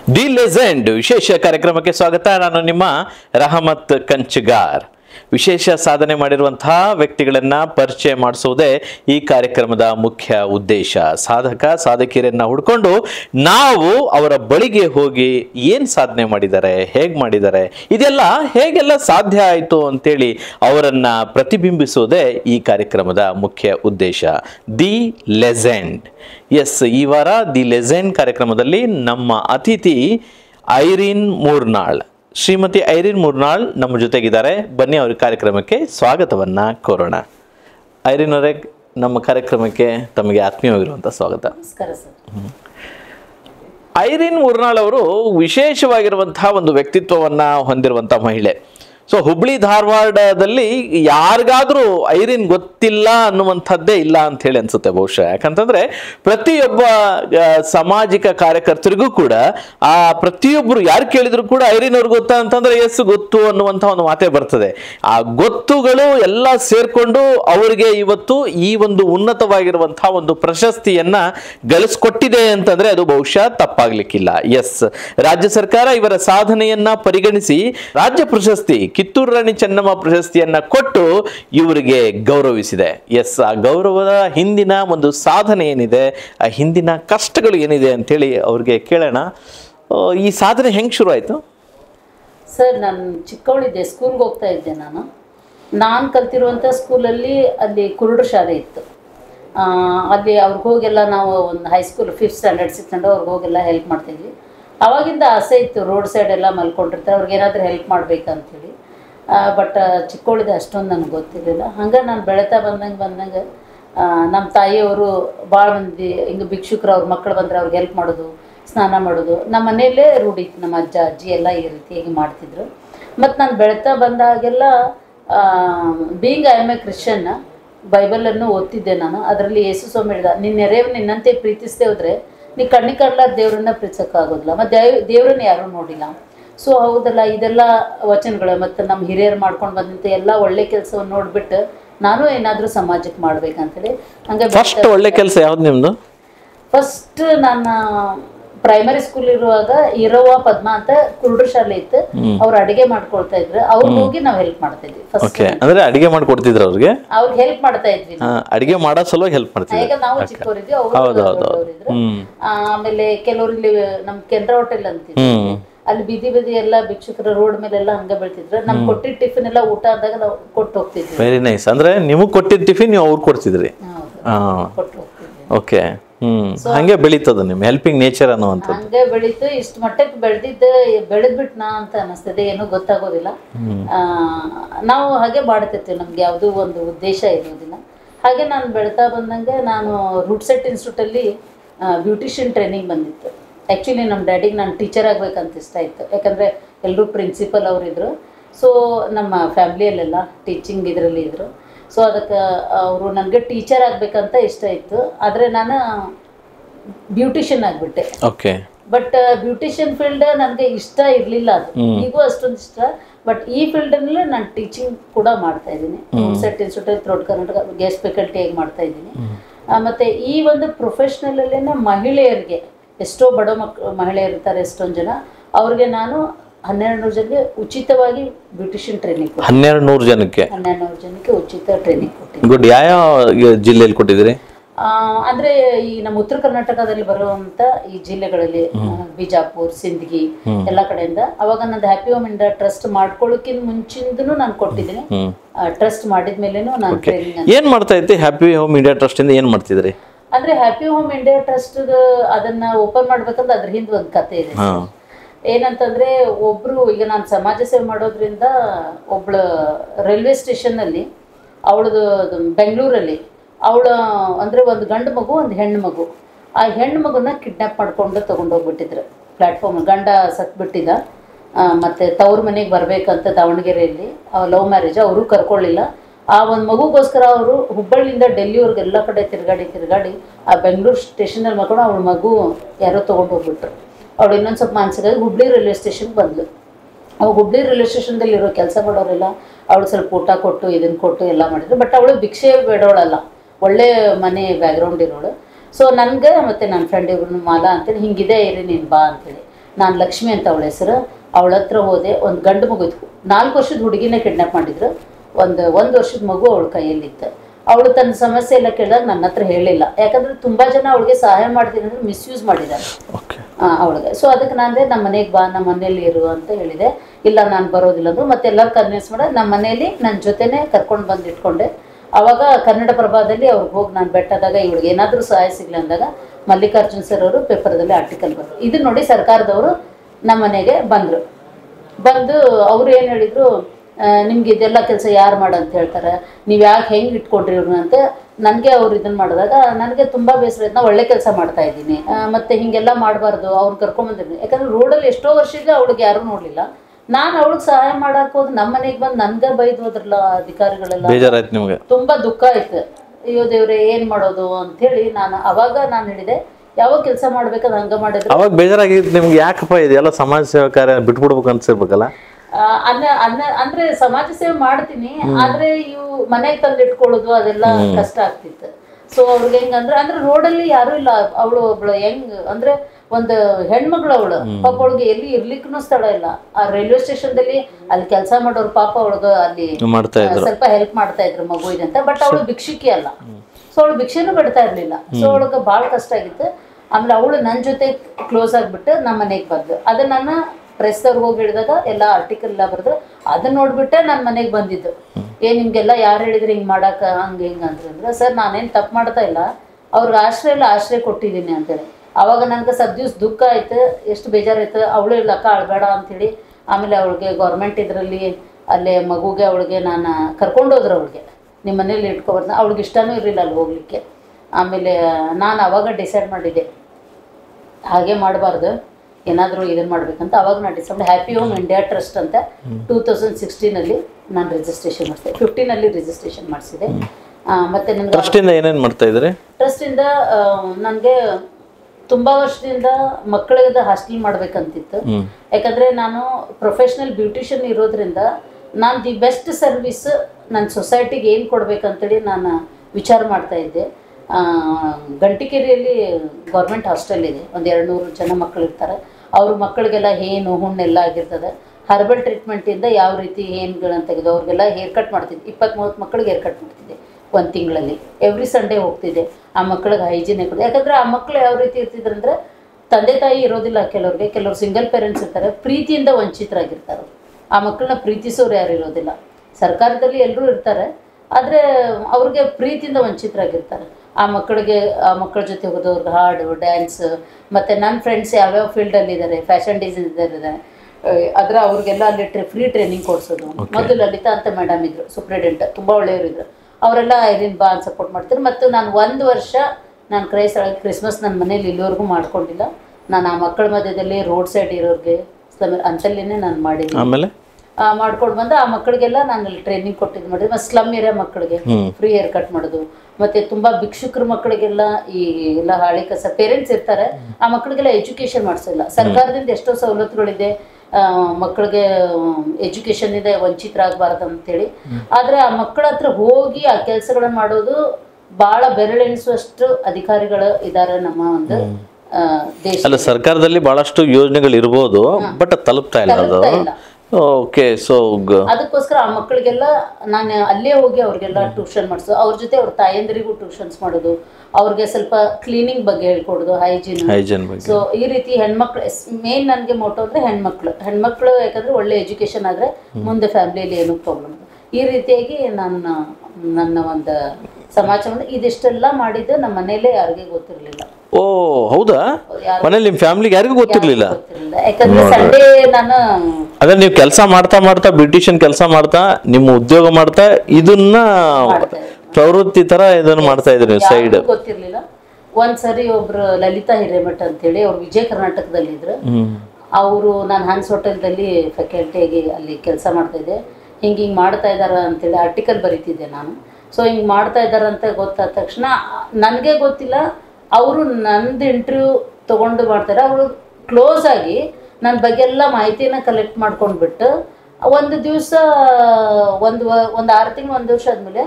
The legend ವಿಶೇಷ ಕಾರ್ಯಕ್ರಮಕ್ಕೆ ಸ್ವಾಗತ ನಾನು ನಿಮ್ಮ ರಹಮತ್ ಕಂಚಗಾರ್ ವಿಶೇಷ ಸಾಧನೆ ಮಾಡಿರುವಂತಹ ವ್ಯಕ್ತಿಗಳನ್ನ ಪರಿಚಯ ಮಾಡಿಸುವುದೇ ಈ ಕಾರ್ಯಕ್ರಮದ ಮುಖ್ಯ ಉದ್ದೇಶ ಸಾಧಕ ಸಾಧಕಿಯರನ್ನ ಹುಡ್ಕೊಂಡು ನಾವು ಅವರ ಬಳಿಗೆ ಹೋಗಿ ಏನ್ ಸಾಧನೆ ಮಾಡಿದ್ದಾರೆ ಹೇಗ್ ಮಾಡಿದ್ದಾರೆ ಇದೆಲ್ಲ ಹೇಗೆಲ್ಲ ಸಾಧ್ಯ ಆಯಿತು ಅಂತೇಳಿ ಅವರನ್ನ ಪ್ರತಿಬಿಂಬಿಸುವುದೇ ಈ ಕಾರ್ಯಕ್ರಮದ ಮುಖ್ಯ ಉದ್ದೇಶ ದಿ ಲೆಜೆಂಡ್ ಎಸ್ ಈ ವಾರ ದಿ ಲೆಜೆಂಡ್ ಕಾರ್ಯಕ್ರಮದಲ್ಲಿ ನಮ್ಮ ಅತಿಥಿ ಐರಿನ್ ಮೂರ್ನಾಳ್ ಶ್ರೀಮತಿ ಐರಿನ್ ಮೂರ್ನಾಳ್ ನಮ್ಮ ಜೊತೆಗಿದ್ದಾರೆ ಬನ್ನಿ ಅವ್ರ ಕಾರ್ಯಕ್ರಮಕ್ಕೆ ಸ್ವಾಗತವನ್ನ ಕೋರೋಣ ಐರಿನ್ ಅವರೇ ನಮ್ಮ ಕಾರ್ಯಕ್ರಮಕ್ಕೆ ತಮಗೆ ಆತ್ಮೀಯವಾಗಿರುವಂಥ ಸ್ವಾಗತ ನಮಸ್ಕಾರ ಸರ್ ಐರಿನ್ ಮೂರ್ನಾಳ್ ಅವರು ವಿಶೇಷವಾಗಿರುವಂತಹ ಒಂದು ವ್ಯಕ್ತಿತ್ವವನ್ನ ಹೊಂದಿರುವಂಥ ಮಹಿಳೆ ಸೊ ಹುಬ್ಳಿ ಧಾರವಾಡದಲ್ಲಿ ಯಾರಿಗಾದ್ರೂ ಐರಿನ್ ಗೊತ್ತಿಲ್ಲ ಅನ್ನುವಂಥದ್ದೇ ಇಲ್ಲ ಅಂತ ಹೇಳಿ ಅನ್ಸುತ್ತೆ ಬಹುಶಃ ಯಾಕಂತಂದ್ರೆ ಪ್ರತಿಯೊಬ್ಬ ಆ, ಸಾಮಾಜಿಕ ಕಾರ್ಯಕರ್ತರಿಗೂ ಕೂಡ ಆ ಪ್ರತಿಯೊಬ್ಬರು ಯಾರು ಕೇಳಿದ್ರು ಕೂಡ ಐರಿನ್ ಅವ್ರಿಗೆ ಗೊತ್ತಾ ಅಂತಂದ್ರೆ ಎಸ್ ಗೊತ್ತು ಅನ್ನುವಂಥ ಒಂದು ಮಾತೇ ಬರ್ತದೆ ಆ ಗೊತ್ತುಗಳು ಎಲ್ಲ ಸೇರ್ಕೊಂಡು ಅವರಿಗೆ ಇವತ್ತು ಈ ಒಂದು ಉನ್ನತವಾಗಿರುವಂತಹ ಒಂದು ಪ್ರಶಸ್ತಿಯನ್ನ ಗಳಿಸ್ಕೊಟ್ಟಿದೆ ಅಂತಂದ್ರೆ ಅದು ಬಹುಶಃ ತಪ್ಪಾಗ್ಲಿಕ್ಕಿಲ್ಲ ಎಸ್ ರಾಜ್ಯ ಸರ್ಕಾರ ಇವರ ಸಾಧನೆಯನ್ನ ಪರಿಗಣಿಸಿ ರಾಜ್ಯ ಪ್ರಶಸ್ತಿ ಕಿತ್ತೂರು ರಾಣಿ ಚೆನ್ನಮ್ಮ ಪ್ರಶಸ್ತಿಯನ್ನ ಕೊಟ್ಟು ಇವರಿಗೆ ಗೌರವಿಸಿದೆ ಎಸ್ ಆ ಗೌರವದ ಹಿಂದಿನ ಒಂದು ಸಾಧನೆ ಏನಿದೆ ಆ ಹಿಂದಿನ ಕಷ್ಟಗಳು ಏನಿದೆ ಅಂತೇಳಿ ಅವ್ರಿಗೆ ಕೇಳೋಣ ಆ, ಈ ಸಾಧನೆ ಹೆಂಗ್ ಶುರು ಆಯ್ತು ಸರ್ ನಾನು ಚಿಕ್ಕವಳಿದ್ದೆ ಸ್ಕೂಲ್ಗೆ ಹೋಗ್ತಾ ಇದ್ದೆ ನಾನು ನಾನು ಕಲ್ತಿರುವಂಥ ಸ್ಕೂಲಲ್ಲಿ ಅಲ್ಲಿ ಕುರುಡು ಶಾಲೆ ಇತ್ತು ಆ, ಅಲ್ಲಿ ಅವ್ರಿಗೆ ಹೋಗೆಲ್ಲ ನಾವು ಒಂದು high school fifth standard six standard ಅವ್ರಿಗೆ ಹೋಗೆಲ್ಲ ಹೆಲ್ಪ್ ಮಾಡ್ತಿದ್ವಿ ಅವಾಗಿಂದ ಆಸೆ ಇತ್ತು ರೋಡ್ ಸೈಡ್ ಎಲ್ಲ ಮಲ್ಕೊಂಡಿರ್ತಾರೆ ಅವ್ರಿಗೆ ಏನಾದರೂ ಹೆಲ್ಪ್ ಮಾಡ್ಬೇಕಂತೇಳಿ ಬಟ್ ಚಿಕ್ಕವಳಿದೆ ಅಷ್ಟೊಂದು ನನಗೆ ಗೊತ್ತಿರಲಿಲ್ಲ ಹಂಗೆ ನಾನು ಬೆಳೀತಾ ಬಂದಂಗೆ ಬಂದಂಗೆ ಆ, ನಮ್ಮ ತಾಯಿಯವರು ಭಾಳ ಮಂದಿ ಹಿಂಗೆ ಭಿಕ್ಷುಕರು ಅವ್ರ ಮಕ್ಕಳು ಬಂದರೆ ಅವ್ರಿಗೆ ಹೆಲ್ಪ್ ಮಾಡೋದು ಸ್ನಾನ ಮಾಡೋದು ನಮ್ಮ ಮನೆಯಲ್ಲೇ ರೂಢಿ ಇತ್ತು ನಮ್ಮ ಅಜ್ಜ ಅಜ್ಜಿ ಎಲ್ಲ ಈ ರೀತಿಯಾಗಿ ಮಾಡ್ತಿದ್ರು ಮತ್ತು ನಾನು ಬೆಳೀತಾ ಬಂದಾಗೆಲ್ಲ being I am a Christian ಬೈಬಲನ್ನು ಓದ್ತಿದ್ದೆ ನಾನು ಅದರಲ್ಲಿ ಯೇಸು ಸ್ವಾಮಿ ಹೇಳಿದ ನಿನ್ನ ನೆರೆಯವ್ ನಿನ್ನಂತೆ ಪ್ರೀತಿಸದೆ ಹೋದ್ರೆ ನೀ ಕಣ್ಣಿಗೆ ಕಾಣ್ಲಾರ್ದ ದೇವ್ರನ್ನ ಪ್ರೀತಿಸೋಕ್ಕಾಗೋದಿಲ್ಲ ಮತ್ತು ದೇವ್ ದೇವ್ರನ್ನ ಯಾರೂ ನೋಡಿಲ್ಲ ಸೊ ಹೌದಲ್ಲ ಇದೆಲ್ಲ ವಚನಗಳು ಮತ್ತು ನಮ್ಮ ಹಿರಿಯರು ಮಾಡ್ಕೊಂಡು ಬಂದಂಥ ಎಲ್ಲ ಒಳ್ಳೆ ಕೆಲಸವನ್ನು ನೋಡಿಬಿಟ್ಟು ನಾನು ಏನಾದರೂ ಸಮಾಜಕ್ಕೆ ಮಾಡ್ಬೇಕಂತೇಳಿ ಹಂಗೆ ಫಸ್ಟ್ ಒಳ್ಳೆ ಕೆಲಸ ಯಾವ್ದು ನಿಮ್ದು ಫಸ್ಟ್ ನನ್ನ ಪ್ರೈಮರಿ ಸ್ಕೂಲ್ ಇರುವಾಗ ಇರೋವ ಪದ್ಮ ಅಂತ ಕುರುಡು ಶಾಲೆ ಇತ್ತು ಅವ್ರು ಅಡಿಗೆ ಮಾಡ್ಕೊಳ್ತಾ ಇದ್ರು ಅವ್ರಿಗೆ ಹೋಗಿ ನಾವು ಹೆಲ್ಪ್ ಮಾಡ್ತಾ ಇದ್ವಿ ಫಸ್ಟ್ ಓಕೆ ಅಂದ್ರೆ ಅಡಿಗೆ ಮಾಡಿ ಕೊಡ್ತಿದ್ರು ಅವ್ರಿಗೆ ಅವ್ರಿಗೆ ಹೆಲ್ಪ್ ಮಾಡ್ತಾ ಇದ್ವಿ ನಾವು. ಆ, ಅಡಿಗೆ ಮಾಡೋ ಸಲುವಾಗಿ ಹೆಲ್ಪ್ ಮಾಡ್ತಿದ್ರು ಈಗ ನಾವು ಚಿಕ್ಕವರಿದ್ವಿ ಹೌದು, ಅವರು ಹೌದು, ಹೌದು. ದೊಡ್ಡವರಿದ್ರು ಹ್ಮ್ ಆಮೇಲೆ ಕೆಲವರು ಇಲ್ಲಿ ನಮ್ ಕೆನರಾ ಹೋಟೆಲ್ ಅಂತಿದ್ರು ಹ್ಮ್ ಅಲ್ಲಿ ಬೀದಿ ಬೀದಿ ಎಲ್ಲ ಭಿಕ್ಷುಕರ ರೋಡ್ ಮೇಲೆಲ್ಲ ಹಂಗ ಬೆಳ್ತಿದ್ರು ನಮ್ ಕೊಟ್ಟಿದ್ದ ಟಿಫಿನ್ ಎಲ್ಲ ಊಟ ಆದಾಗ ನಾವು ಕೊಟ್ಟು ಹೋಗ್ತಿದ್ವಿ ವೆರಿ ನೈಸ್ ಅಂದ್ರೆ ನಿಮಗ್ ಕೊಟ್ಟಿದ್ದ ಟಿಫಿನ್ ನೀವು ಅವ್ರು ಕೊಡ್ತಿದ್ರಿ ಹೌದು ಹಾ ಕೊಟ್ಟು ಹೋಗ್ತಿದ್ವಿ ಓಕೆ ಹ್ಮ್ ಹಂಗೆ ಬೆಳೀತದ ನಿಮ್ ಹೆಲ್ಪಿಂಗ್ ನೇಚರ್ ಅನ್ನುವಂಥದ್ದು ಹಂಗೆ ಬೆಳೀತು ಇಷ್ಟು ಮಟ್ಟಕ್ಕೆ ಬೆಳೆದಿದ್ದ ಬೆಳೆದ್ಬಿಟ್ನಾ ಅಂತ ಅನಿಸ್ತದೆ ಏನೂ ಗೊತ್ತಾಗೋದಿಲ್ಲ ಆ, ನಾವು ಹಾಗೆ ಮಾಡ್ತಿರ್ತೀವಿ ನಮ್ಗೆ ಯಾವುದೂ ಒಂದು ಉದ್ದೇಶ ಇರೋದಿಲ್ಲ ಹಾಗೆ ನಾನು ಬೆಳೀತಾ ಬಂದಂಗೆ ನಾನು ರೂಟ್ ಸೆಟ್ ಇನ್ಸ್ಟಿಟ್ಯೂಟಲ್ಲಿ ಬ್ಯೂಟಿಷಿಯನ್ ಟ್ರೈನಿಂಗ್ ಬಂದಿತ್ತು ಆ್ಯಕ್ಚುಲಿ ನಮ್ಮ ಡ್ಯಾಡಿಗೆ ನಾನು ಟೀಚರ್ ಆಗ್ಬೇಕಂತ ಇಷ್ಟ ಇತ್ತು ಯಾಕಂದರೆ ಎಲ್ಲರೂ ಪ್ರಿನ್ಸಿಪಲ್ ಅವರಿದ್ದರು ಸೊ ನಮ್ಮ ಫ್ಯಾಮ್ಲಿಯಲ್ಲೆಲ್ಲ ಟೀಚಿಂಗ್ ಇದರಲ್ಲಿ ಇದ್ದರು ಸೊ ಅದಕ್ಕೆ ಅವರು ನನಗೆ ಟೀಚರ್ ಆಗಬೇಕಂತ ಇಷ್ಟ ಇತ್ತು ಆದರೆ ನಾನು ಬ್ಯೂಟಿಷಿಯನ್ ಆಗಿಬಿಟ್ಟೆ ಓಕೆ ಬಟ್ ಬ್ಯೂಟಿಷಿಯನ್ ಫೀಲ್ಡ್ ನನಗೆ ಇಷ್ಟ ಇರಲಿಲ್ಲ ಅದು ಈಗೂ ಅಷ್ಟೊಂದು ಇಷ್ಟ ಬಟ್ ಈ ಫೀಲ್ಡಲ್ಲಿ ನಾನು ಟೀಚಿಂಗ್ ಕೂಡ ಮಾಡ್ತಾ ಇದ್ದೀನಿ set institute throughout Karnataka guest ಫ್ಯಾಕಲ್ಟಿಯಾಗಿ ಮಾಡ್ತಾ ಇದ್ದೀನಿ ಆ, ಮತ್ತೆ ಈ ಒಂದು ಪ್ರೊಫೆಷ್ನಲಲ್ಲೇನೆ ಮಹಿಳೆಯರಿಗೆ ಎಷ್ಟೋ ಬಡ ಮಕ್ ಮಹಿಳೆಯರು ಇರ್ತಾರೆ ಎಷ್ಟೊಂದು ಜನ ಅವ್ರಿಗೆ ನಾನು ಹನ್ನೆರಡು ನೂರು ಜನಕ್ಕೆ ಉಚಿತವಾಗಿ ಬ್ಯೂಟಿಷಿಯನ್ ಟ್ರೈನಿಂಗ್ ಕೊಟ್ಟೆ ಹನ್ನೆರಡು ನೂರು ಜನಕ್ಕೆ ಹನ್ನೆರಡು ನೂರು ಜನಕ್ಕೆ ಉಚಿತ ಟ್ರೈನಿಂಗ್ ಕೊಟ್ಟಿದ್ದೀನಿ ಗುಡ್ ಯಾವ ಜಿಲ್ಲೆಯಲ್ಲಿ ಕೊಟ್ಟಿದ್ರಿ ಆ, ಅಂದ್ರೆ ಈ ನಮ್ಮ ಉತ್ತರ ಕರ್ನಾಟಕದಲ್ಲಿ ಬರುವಂತ ಈ ಜಿಲ್ಲೆಗಳಲ್ಲಿ ಆ, ಬಿಜಾಪುರ್ ಸಿಂದಗಿ ಎಲ್ಲ ಕಡೆಯಿಂದ ಅವಾಗ ನಂದು ಹ್ಯಾಪಿ ಹೋಮ್ ಇಂಡಿಯಾ ಟ್ರಸ್ಟ್ ಮಾಡ್ಕೊಳ್ಳೋಕ್ಕಿಂತ ಮುಂಚಿಂದನೂ ನಾನು ಕೊಟ್ಟಿದ್ದೀನಿ ಹ್ಮ್ ಟ್ರಸ್ಟ್ ಮಾಡಿದ್ಮೇಲೆನೂ ನಾನು ಟ್ರೈನಿಂಗ್ ಏನ್ ಮಾಡ್ತಾ ಇದ್ದಿ ಹ್ಯಾಪಿ ಹೋಮ್ ಇಂಡಿಯಾ ಟ್ರಸ್ಟ್ ಇಂದ ಏನ್ ಮಾಡ್ತಿದ್ರಿ ಅಂದ್ರೆ ಹ್ಯಾಪಿ ಹೋಮ್ ಇಂಡಿಯಾ ಟ್ರಸ್ಟ್ ಅದನ್ನ ಓಪನ್ ಮಾಡ್ಬೇಕಂದ್ರೆ ಅದ್ರ ಹಿಂದೆ ಒಂದು ಕತೆ ಇದೆ ಹಾ ಏನಂತಂದ್ರೆ ಒಬ್ರು ಈಗ ನಾನು ಸಮಾಜ ಸೇವೆ ಮಾಡೋದ್ರಿಂದ ಒಬ್ಳ ರೈಲ್ವೆ ಸ್ಟೇಷನ್ನಲ್ಲಿ ಅವಳದು ಬೆಂಗಳೂರಲ್ಲಿ ಅವಳ ಅಂದ್ರೆ ಒಂದು ಗಂಡು ಮಗು ಒಂದು ಹೆಣ್ಣು ಮಗು ಆ ಹೆಣ್ಣು ಮಗುನ ಕಿಡ್ನಾಪ್ ಮಾಡ್ಕೊಂಡು ತಗೊಂಡೋಗ್ಬಿಟ್ಟಿದ್ರು ಪ್ಲಾಟ್ಫಾರ್ಮ್ ಗಂಡ ಸತ್ಬಿಟ್ಟಿದ್ದ ಆ, ಮತ್ತೆ ತವ್ರ ಮನೆಗೆ ಬರ್ಬೇಕಂತ ದಾವಣಗೆರೆಯಲ್ಲಿ ಲವ್ ಮ್ಯಾರೇಜ್ ಅವರು ಕರ್ಕೊಳ್ಳಿಲ್ಲ ಆ ಒಂದು ಮಗುಗೋಸ್ಕರ ಅವರು ಹುಬ್ಬಳ್ಳಿಯಿಂದ ಡೆಲ್ಲಿವರೆಗೆ ಎಲ್ಲ ಕಡೆ ತಿರುಗಾಡಿ ತಿರುಗಾಡಿ ಆ ಬೆಂಗಳೂರು ಸ್ಟೇಷನಲ್ಲಿ ಮಕ್ಕಳು ಅವಳ ಮಗು ಯಾರೋ ತೊಗೊಂಡು ಹೋಗ್ಬಿಟ್ರು ಅವಳು ಇನ್ನೊಂದು ಸ್ವಲ್ಪ ಮಾನಸಿಕವಾಗಿ ಹುಬ್ಳಿ ರೈಲ್ವೆ ಸ್ಟೇಷನ್ಗೆ ಬಂದ್ಲು ಅವಾಗ ಹುಬ್ಳಿ ರೈಲ್ವೆ ಸ್ಟೇಷನ್ದಲ್ಲಿ ಇರೋ ಕೆಲಸ ಮಾಡೋರೆಲ್ಲ ಅವಳು ಸ್ವಲ್ಪ ಊಟ ಕೊಟ್ಟು ಇದನ್ನು ಕೊಟ್ಟು ಎಲ್ಲ ಮಾಡಿದ್ರು ಬಟ್ ಅವಳು ಭಿಕ್ಷೆ ಬೇಡೋಳಲ್ಲ ಒಳ್ಳೆ ಮನೆ ಬ್ಯಾಕ್ಗ್ರೌಂಡ್ ಇರೋಳು ಸೊ ನನಗೆ ಮತ್ತು ನನ್ನ ಫ್ರೆಂಡ್ ಇವ್ರನ್ನ ಮಾಲಾ ಅಂತೇಳಿ ಹಿಂಗಿದೆ ಇರಿ ನೀನು ಬಾ ಅಂತೇಳಿ ನಾನು ಲಕ್ಷ್ಮಿ ಅಂತ ಅವಳ ಹೆಸರು ಅವಳ ಹತ್ರ ಹೋದೆ ಒಂದು ಗಂಡು ಮಗು ಇತ್ತು ನಾಲ್ಕು ವರ್ಷದ ಹುಡುಗಿನ ಕಿಡ್ನಾಪ್ ಮಾಡಿದ್ರು ಒಂದು ಒಂದು ವರ್ಷದ ಮಗು ಅವಳ ಕೈಯಲ್ಲಿತ್ತು ಅವಳು ತನ್ನ ಸಮಸ್ಯೆ ಎಲ್ಲ ಕೇಳಿದಾಗ ನನ್ನ ಹತ್ರ ಹೇಳಿಲ್ಲ ಯಾಕಂದ್ರೆ ತುಂಬಾ ಜನ ಅವಳಿಗೆ ಸಹಾಯ ಮಾಡ್ತೀನಿ ಅಂದ್ರೆ ಮಿಸ್ಯೂಸ್ ಮಾಡಿದ್ದಾರೆ ಓಕೆ ಅವಳಿಗೆ ಸೊ ಅದಕ್ಕೆ ನಾನು ನಮ್ಮ ಮನೆಗೆ ಬಾ ನಮ್ಮ ಮನೇಲಿ ಇರು ಅಂತ ಹೇಳಿದೆ ಇಲ್ಲ ನಾನು ಬರೋದಿಲ್ಲ ಅಂದ್ರು ಮತ್ತೆ ಎಲ್ಲರೂ ಕನ್ವಿನ್ಸ್ ಮಾಡಿ ನಮ್ಮ ಮನೆಯಲ್ಲಿ ನನ್ನ ಜೊತೆನೆ ಕರ್ಕೊಂಡು ಬಂದು ಇಟ್ಕೊಂಡೆ ಅವಾಗ ಕನ್ನಡ ಪ್ರಭಾದಲ್ಲಿ ಅವ್ರಿಗೆ ಹೋಗಿ ನಾನು ಬೆಟ್ಟದಾಗ ಇವಳಿಗೆ ಏನಾದರೂ ಸಹಾಯ ಸಿಗ್ಲಿ ಅಂದಾಗ ಮಲ್ಲಿಕಾರ್ಜುನ್ ಸರ್ ಅವರು ಪೇಪರ್ದಲ್ಲಿ ಆರ್ಟಿಕಲ್ ಬಂದರು ಇದು ನೋಡಿ ಸರ್ಕಾರದವರು ನಮ್ಮ ಮನೆಗೆ ಬಂದರು ಬಂದು ಅವ್ರು ಏನು ಹೇಳಿದ್ರು ಆ, ನಿಮ್ಗೆ ಇದೆಲ್ಲ ಕೆಲಸ ಯಾರು ಮಾಡಂತ ಹೇಳ್ತಾರೆ ನೀವು ಯಾಕೆ ಹೆಂಗೆ ಇಟ್ಕೊಂಡ್ರಿ ಇವ್ರನ್ನ ಅಂತ ನನಗೆ ಅವ್ರು ಇದನ್ನ ಮಾಡಿದಾಗ ನನಗೆ ತುಂಬ ಬೇಸರ ಆಯ್ತು ನಾ ಒಳ್ಳೆ ಕೆಲಸ ಮಾಡ್ತಾ ಇದ್ದೀನಿ ಆ, ಮತ್ತೆ ಹಿಂಗೆಲ್ಲ ಮಾಡಬಾರ್ದು ಅವ್ರು ಕರ್ಕೊಂಬಂದಿದ್ದೀನಿ ಯಾಕಂದ್ರೆ ರೋಡಲ್ಲಿ ಎಷ್ಟೋ ವರ್ಷದಿಂದ ಅವಳಿಗೆ ಯಾರೂ ನೋಡಲಿಲ್ಲ ನಾನು ಅವಳಿಗೆ ಸಹಾಯ ಮಾಡಕ್ಕೆ ಹೋದ್ ನಮ್ಮ ಮನೆಗೆ ಬಂದು ನನ್ಗೆ ಬೈದು ಹೋದ್ರಲ್ಲ ಅಧಿಕಾರಿಗಳೆಲ್ಲ ಬೇಜಾರಾಯ್ತು ನಿಮ್ಗೆ ತುಂಬಾ ದುಃಖ ಆಯ್ತು ಅಯ್ಯೋ ದೇವ್ರೆ ಏನ್ ಮಾಡೋದು ಅಂಥೇಳಿ ನಾನು ಅವಾಗ ನಾನು ಹೇಳಿದೆ ಯಾವಾಗ ಕೆಲಸ ಮಾಡ್ಬೇಕಾದ್ರೆ ಹಂಗ ಮಾಡಿದ್ರೆ ಅವಾಗ ಬೇಜಾರಾಗಿದ್ದು ನಿಮ್ಗೆ ಯಾಕಪ್ಪ ಇದೆಲ್ಲ ಸಮಾಜ ಸೇವಾ ಕಾರ್ಯ ಬಿಟ್ಬಿಡ್ಬೇಕು ಅನ್ಸಿರ್ಬೇಕಲ್ಲ ಆ, ಅನ್ನ ಅನ್ನ ಅಂದ್ರೆ ಸಮಾಜ ಸೇವೆ ಮಾಡ್ತೀನಿ ಆದ್ರೆ ಇವು ಮನೆಗೆ ತಂದು ಇಟ್ಕೊಳ್ಳೋದು ಅದೆಲ್ಲ ಕಷ್ಟ ಆಗ್ತಿತ್ತು ಸೊ ಅವ್ರಿಗೆ ಹೆಂಗಂದ್ರೆ ಅಂದ್ರೆ ರೋಡಲ್ಲಿ ಯಾರು ಇಲ್ಲ ಅವಳು ಒಬ್ಳು ಹೆಂಗ್ ಅಂದ್ರೆ ಒಂದು ಹೆಣ್ಮಗಳು ಅವಳು ಪಾಪ ಅವಳಿಗೆ ಎಲ್ಲಿ ಇರ್ಲಿಕ್ಕೂ ಸ್ಥಳ ಇಲ್ಲ ಆ ರೈಲ್ವೆ ಸ್ಟೇಷನ್ದಲ್ಲಿ ಅಲ್ಲಿ ಕೆಲಸ ಮಾಡೋರು ಪಾಪ ಅವಳಿಗೆ ಅಲ್ಲಿ ಮಾಡ್ತಾ ಇದ್ರು ಸ್ವಲ್ಪ ಹೆಲ್ಪ್ ಮಾಡ್ತಾ ಇದ್ರು ಮಗುವಿಗೆ ಅಂತ ಬಟ್ ಅವಳು ಭಿಕ್ಷುಕಿ ಅಲ್ಲ ಸೊ ಅವಳು ಭಿಕ್ಷೆನೂ ಬಿಡ್ತಾ ಇರ್ಲಿಲ್ಲ ಸೊ ಅವಳಿಗೆ ಭಾಳ ಕಷ್ಟ ಆಗಿತ್ತು ಆಮೇಲೆ ಅವಳು ನನ್ನ ಜೊತೆ ಕ್ಲೋಸ್ ಆಗಿಬಿಟ್ಟು ನಮ್ಮ ಮನೆಗೆ ಬಂದು ಅದನ್ನ ನಾನು ಪ್ರೆಸ್ದವ್ರಿಗೆ ಹೋಗಿ ಹೇಳಿದಾಗ ಎಲ್ಲ ಆರ್ಟಿಕಲ್ ಎಲ್ಲ ಬರೆದು ಅದನ್ನ ನೋಡ್ಬಿಟ್ಟೆ ನನ್ನ ಮನೆಗೆ ಬಂದಿದ್ದು ಏ ನಿಮ್ಗೆಲ್ಲ ಯಾರು ಹೇಳಿದ್ರೆ ಹಿಂಗೆ ಮಾಡಾಕ ಹಂಗೆ ಹಿಂಗೆ ಅಂದ್ರೆ ಅಂದ್ರೆ ಸರ್ ನಾನೇನು ತಪ್ಪು ಮಾಡ್ತಾ ಇಲ್ಲ ಅವ್ರಿಗೆ ಆಶ್ರಯ ಇಲ್ಲ ಆಶ್ರಯ ಕೊಟ್ಟಿದ್ದೀನಿ ಅಂತೇಳಿ ಅವಾಗ ನನಗೆ ಸ್ವಲ್ಪ ದಿವ್ಸ ದುಃಖ ಆಯ್ತು ಎಷ್ಟು ಬೇಜಾರಾಯ್ತು ಅವಳು ಇಲ್ಲ ಅಕ್ಕ ಅಳ್ಬೇಡ ಅಂಥೇಳಿ ಆಮೇಲೆ ಅವಳಿಗೆ ಗೌರ್ಮೆಂಟ್ ಇದರಲ್ಲಿ ಅಲ್ಲೇ ಮಗುಗೆ ಅವಳಿಗೆ ನಾನು ಕರ್ಕೊಂಡೋದ್ರು ಅವಳಿಗೆ ನಿಮ್ಮ ಮನೇಲಿ ಇಟ್ಕೊಬಾರ್ದು ಅವಳಿಗೆ ಇಷ್ಟನೂ ಇರಲಿಲ್ಲ ಅಲ್ಲಿ ಹೋಗ್ಲಿಕ್ಕೆ ಆಮೇಲೆ ನಾನು ಅವಾಗ ಡಿಸೈಡ್ ಮಾಡಿದ್ದೆ ಹಾಗೆ ಮಾಡಬಾರ್ದು ಏನಾದರೂ ಇದನ್ನು ಮಾಡ್ಬೇಕಂತ ಅವಾಗ ನಾನು decide happy home India trust ಅಂತ ಟೂ ತೌಸಂಡ್ ಸಿಕ್ಸ್ಟೀನಲ್ಲಿ ನಾನು ರಿಜಿಸ್ಟ್ರೇಷನ್ ಮಾಡಿಸಿದೆ ಫಿಫ್ಟೀನಲ್ಲಿ ರಿಜಿಸ್ಟ್ರೇಷನ್ ಮಾಡಿಸಿದೆ ಮತ್ತು ನನಗೆ ಟ್ರಸ್ಟಿಂದ ಏನೇನ್ ಮಾಡ್ತಾ ಇದ್ರಿ ಟ್ರಸ್ಟಿಂದ ನನಗೆ ತುಂಬ ವರ್ಷದಿಂದ ಮಕ್ಕಳಿಗೆ ಹಾಸ್ಟೆಲ್ ಮಾಡ್ಬೇಕಂತಿತ್ತು ಹ್ಮ್ ಯಾಕಂದರೆ ನಾನು ಪ್ರೊಫೆಷ್ನಲ್ ಬ್ಯೂಟಿಷಿಯನ್ ಇರೋದ್ರಿಂದ ನಾನು ದಿ ಬೆಸ್ಟ್ ಸರ್ವಿಸ್ ನನ್ನ ಸೊಸೈಟಿಗೆ ಏನು ಕೊಡ್ಬೇಕಂತೇಳಿ ನಾನು ವಿಚಾರ ಮಾಡ್ತಾ ಇದ್ದೆ ಆ, ಗಂಟಿಕೇರಿಯಲ್ಲಿ ಗೌರ್ಮೆಂಟ್ ಹಾಸ್ಟೆಲ್ ಇದೆ ಒಂದು ಎರಡು ನೂರು ಜನ ಮಕ್ಕಳು ಇರ್ತಾರೆ ಅವ್ರ ಮಕ್ಕಳಿಗೆಲ್ಲ ಹೇನು ಹುಣ್ಣೆಲ್ಲ ಆಗಿರ್ತದೆ ಹರ್ಬಲ್ ಟ್ರೀಟ್ಮೆಂಟಿಂದ ಯಾವ ರೀತಿ ಹೇನ್ಗಳನ್ನ ತೆಗೆದು ಅವ್ರಿಗೆಲ್ಲ ಹೇರ್ ಕಟ್ ಮಾಡ್ತಿದ್ದೆ ಇಪ್ಪತ್ತು ಮೂವತ್ತು ಮಕ್ಕಳಿಗೆ ಹೇರ್ ಕಟ್ ಮಾಡ್ತಿದ್ದೆ ಒಂದು ತಿಂಗಳಲ್ಲಿ ಎವ್ರಿ ಸಂಡೇ ಹೋಗ್ತಿದ್ದೆ ಆ ಮಕ್ಕಳಿಗೆ ಹೈಜೀನ್ ಕೊಡೋದು ಯಾಕಂದರೆ ಆ ಮಕ್ಕಳು ಯಾವ ರೀತಿ ಇರ್ತಿದ್ರಂದ್ರೆ ತಂದೆ ತಾಯಿ ಇರೋದಿಲ್ಲ ಕೆಲವ್ರಿಗೆ ಕೆಲವ್ರು ಸಿಂಗಲ್ ಪೇರೆಂಟ್ಸ್ ಇರ್ತಾರೆ ಪ್ರೀತಿಯಿಂದ ವಂಚಿತರಾಗಿರ್ತಾರೆ ಆ ಮಕ್ಕಳನ್ನ ಪ್ರೀತಿಸೋರು ಯಾರು ಇರೋದಿಲ್ಲ ಸರ್ಕಾರದಲ್ಲಿ ಎಲ್ಲರೂ ಇರ್ತಾರೆ ಆದರೆ ಅವ್ರಿಗೆ ಪ್ರೀತಿಯಿಂದ ವಂಚಿತರಾಗಿರ್ತಾರೆ ಆ ಮಕ್ಕಳಿಗೆ ಆ ಮಕ್ಕಳ ಜೊತೆ ಹೋಗೋದವ್ರಿಗೆ ಹಾಡು ಡ್ಯಾನ್ಸ್ ಮತ್ತು ನನ್ನ ಫ್ರೆಂಡ್ಸ್ ಯಾವ್ಯಾವ ಫೀಲ್ಡಲ್ಲಿ ಇದ್ದಾರೆ ಫ್ಯಾಷನ್ ಡಿಸೈನರ್ ಇದ್ದಾರೆ ಅದರ ಅವ್ರಿಗೆಲ್ಲ ಅಲ್ಲಿ ಟ್ರೆ ಫ್ರೀ ಟ್ರೈನಿಂಗ್ ಕೊಡಿಸೋದು ಮೊದಲು ಲಲಿತಾ ಅಂತ ಮೇಡಮ್ ಇದ್ರು ಸೂಪ್ರಿಡೆಂಟ್ ತುಂಬ ಒಳ್ಳೆಯವರು ಇದ್ರು ಅವರೆಲ್ಲ ಐರಿನ್ ಬಾ ಅಂತ ಸಪೋರ್ಟ್ ಮಾಡ್ತಾರೆ ಮತ್ತು ನಾನು ಒಂದು ವರ್ಷ ನಾನು ಕ್ರೈಸ್ ಕ್ರಿಸ್ಮಸ್ ನನ್ನ ಮನೇಲಿ ಇಲ್ಲಿವರೆಗೂ ಮಾಡ್ಕೊಂಡಿಲ್ಲ ನಾನು ಆ ಮಕ್ಕಳ ಮಧ್ಯದಲ್ಲಿ ರೋಡ್ ಸೈಡ್ ಇರೋರಿಗೆ ಅಂತಲ್ಲಿನೇ ನಾನು ಮಾಡಿದ್ದೀನಿ ಆಮೇಲೆ ಮಾಡ್ಕೊಂಡು ಬಂದು ಆ ಮಕ್ಕಳಿಗೆಲ್ಲ ನಾನು ಅಲ್ಲಿ ಟ್ರೈನಿಂಗ್ ಕೊಟ್ಟಿದ್ದು ಮಾಡಿದ್ವಿ ಮತ್ತು ಸ್ಲಮ್ ಏರಿಯಾ ಮಕ್ಕಳಿಗೆ ಫ್ರೀ ಹೇರ್ ಕಟ್ ಮಾಡೋದು ಮತ್ತೆ ತುಂಬಾ ಭಿಕ್ಷುಕರ ಮಕ್ಕಳಿಗೆಲ್ಲ ಈ ಎಲ್ಲ ಹಾಳಿ ಕಸ ಪೇರೆಂಟ್ಸ್ ಇರ್ತಾರೆ ಆ ಮಕ್ಕಳಿಗೆಲ್ಲ ಎಜುಕೇಶನ್ ಮಾಡಿಸಿಲ್ಲ ಸರ್ಕಾರದಿಂದ ಎಷ್ಟೋ ಸವಲತ್ತುಗಳಿದೆ ಆ, ಮಕ್ಕಳಿಗೆ ಎಜುಕೇಶನ್ ಇದೆ ವಂಚಿತರಾಗಬಾರ್ದು ಅಂತೇಳಿ ಆದ್ರೆ ಆ ಮಕ್ಕಳ ಹತ್ರ ಹೋಗಿ ಆ ಕೆಲಸಗಳನ್ನ ಮಾಡೋದು ಬಹಳ ಬೆರಳೆಣಿಸುವಷ್ಟು ಅಧಿಕಾರಿಗಳು ಇದ್ದಾರೆ ನಮ್ಮ ಒಂದು ಆ, ದೇಶ ಅಲ್ಲ ಸರ್ಕಾರದಲ್ಲಿ ಬಹಳಷ್ಟು ಯೋಜನೆಗಳು ಇರ್ಬೋದು ಬಟ್ ತಲುಪ್ತಾ ಇಲ್ಲ ಅದು ತಲುಪ್ತಾ ಇಲ್ಲ. ಓಕೆ ಸೊ ಅದಕ್ಕೋಸ್ಕರ ಆ ಮಕ್ಕಳಿಗೆಲ್ಲ ನಾನು ಅಲ್ಲೇ ಹೋಗಿ ಅವ್ರಿಗೆಲ್ಲ ಟ್ಯೂಷನ್ ಮಾಡಿಸೋದು ಅವ್ರ ಜೊತೆ ಅವ್ರ ತಾಯಂದಿರಿಗೂ ಟ್ಯೂಷನ್ಸ್ ಮಾಡೋದು ಅವ್ರಿಗೆ ಸ್ವಲ್ಪ ಕ್ಲೀನಿಂಗ್ ಬಗ್ಗೆ ಹೇಳ್ಕೊಡೋದು ಹೈಜೀನ್ ಹೈಜೀನ್ ಬಗ್ಗೆ ಸೊ ಈ ರೀತಿ ಹೆಣ್ಮಕ್ಳು ಮೇನ್ ನನಗೆ ಮೋಟೋ ಅಂದ್ರೆ ಹೆಣ್ಮಕ್ಳು ಹೆಣ್ಮಕ್ಳು ಯಾಕಂದ್ರೆ ಒಳ್ಳೆ ಎಜುಕೇಶನ್ ಆದ್ರೆ ಮುಂದೆ ಫ್ಯಾಮಿಲಿಯಲ್ಲಿ ಏನೂ ಪ್ರಾಬ್ಲಮ್ ಈ ರೀತಿಯಾಗಿ ನನ್ನ ನನ್ನ ಒಂದು ಸಮಾಜವನ್ನು ಇದಿಷ್ಟೆಲ್ಲ ಮಾಡಿದ್ದು ನಮ್ಮ ಮನೇಲೇ ಯಾರಿಗೂ ಗೊತ್ತಿರಲಿಲ್ಲ ಓ ಹೌದಾ ಮನೇಲಿ ನಿಮ್ಮ ಫ್ಯಾಮಿಲಿಗೆ ಯಾರಿಗೂ ಗೊತ್ತಿರ್ಲಿಲ್ಲ ಗೊತ್ತಿರಲಿಲ್ಲ ಯಾಕಂದ್ರೆ ಸಂಡೇ ನಾನು ಅದೇ ನೀವು ಕೆಲಸ ಮಾಡ್ತಾ ಮಾಡ್ತಾ ಬ್ಯೂಟಿಷಿಯನ್ ಕೆಲಸ ಮಾಡ್ತಾ ನಿಮ್ಮ ಉದ್ಯೋಗ ಮಾಡ್ತಾ ಇದನ್ನ ಮಾಡ್ತಾ ಇದ್ದೆ. ಪ್ರವೃತ್ತಿ ತರ ಇದನ್ನ ಮಾಡ್ತಾ ಇದ್ರಿ ಸೈಡ್ ಯಾರಿಗೂ ಗೊತ್ತಿರ್ಲಿಲ್ಲ ಒಂದ್ ಸರಿ ಒಬ್ರು ಲಲಿತಾ ಹಿರೇಮಠ ಅಂತೇಳಿ ಅವ್ರು ವಿಜಯ ಕರ್ನಾಟಕದಲ್ಲಿ ಇದ್ರು ಹ್ಮ್ ಅವರು ನಾನು ಹನ್ಸ್ ಹೋಟೆಲ್ದಲ್ಲಿ ಫ್ಯಾಕಲ್ಟಿಯಾಗಿ ಅಲ್ಲಿ ಕೆಲಸ ಮಾಡ್ತಾ ಇದ್ದೆ ಹಿಂಗೆ ಹಿಂಗೆ ಮಾಡ್ತಾ ಇದ್ದಾರ ಅಂತೇಳಿ ಆರ್ಟಿಕಲ್ ಬರೀತಿದ್ದೆ ನಾನು ಸೊ ಹಿಂಗೆ ಮಾಡ್ತಾ ಇದ್ದಾರೆ ಅಂತ ಗೊತ್ತಾದ ತಕ್ಷಣ ನನಗೆ ಗೊತ್ತಿಲ್ಲ ಅವರು ನಂದು ಇಂಟರ್ವ್ಯೂ ತೊಗೊಂಡು ಮಾಡ್ತಾರೆ ಅವರು ಕ್ಲೋಸ್ ಆಗಿ ನನ್ನ ಬಗ್ಗೆ ಎಲ್ಲ ಮಾಹಿತಿನ ಕಲೆಕ್ಟ್ ಮಾಡ್ಕೊಂಡ್ಬಿಟ್ಟು ಒಂದು ದಿವಸ ಒಂದು ವ- ಒಂದು ಆರು ತಿಂಗಳು ಒಂದು ವರ್ಷ ಆದಮೇಲೆ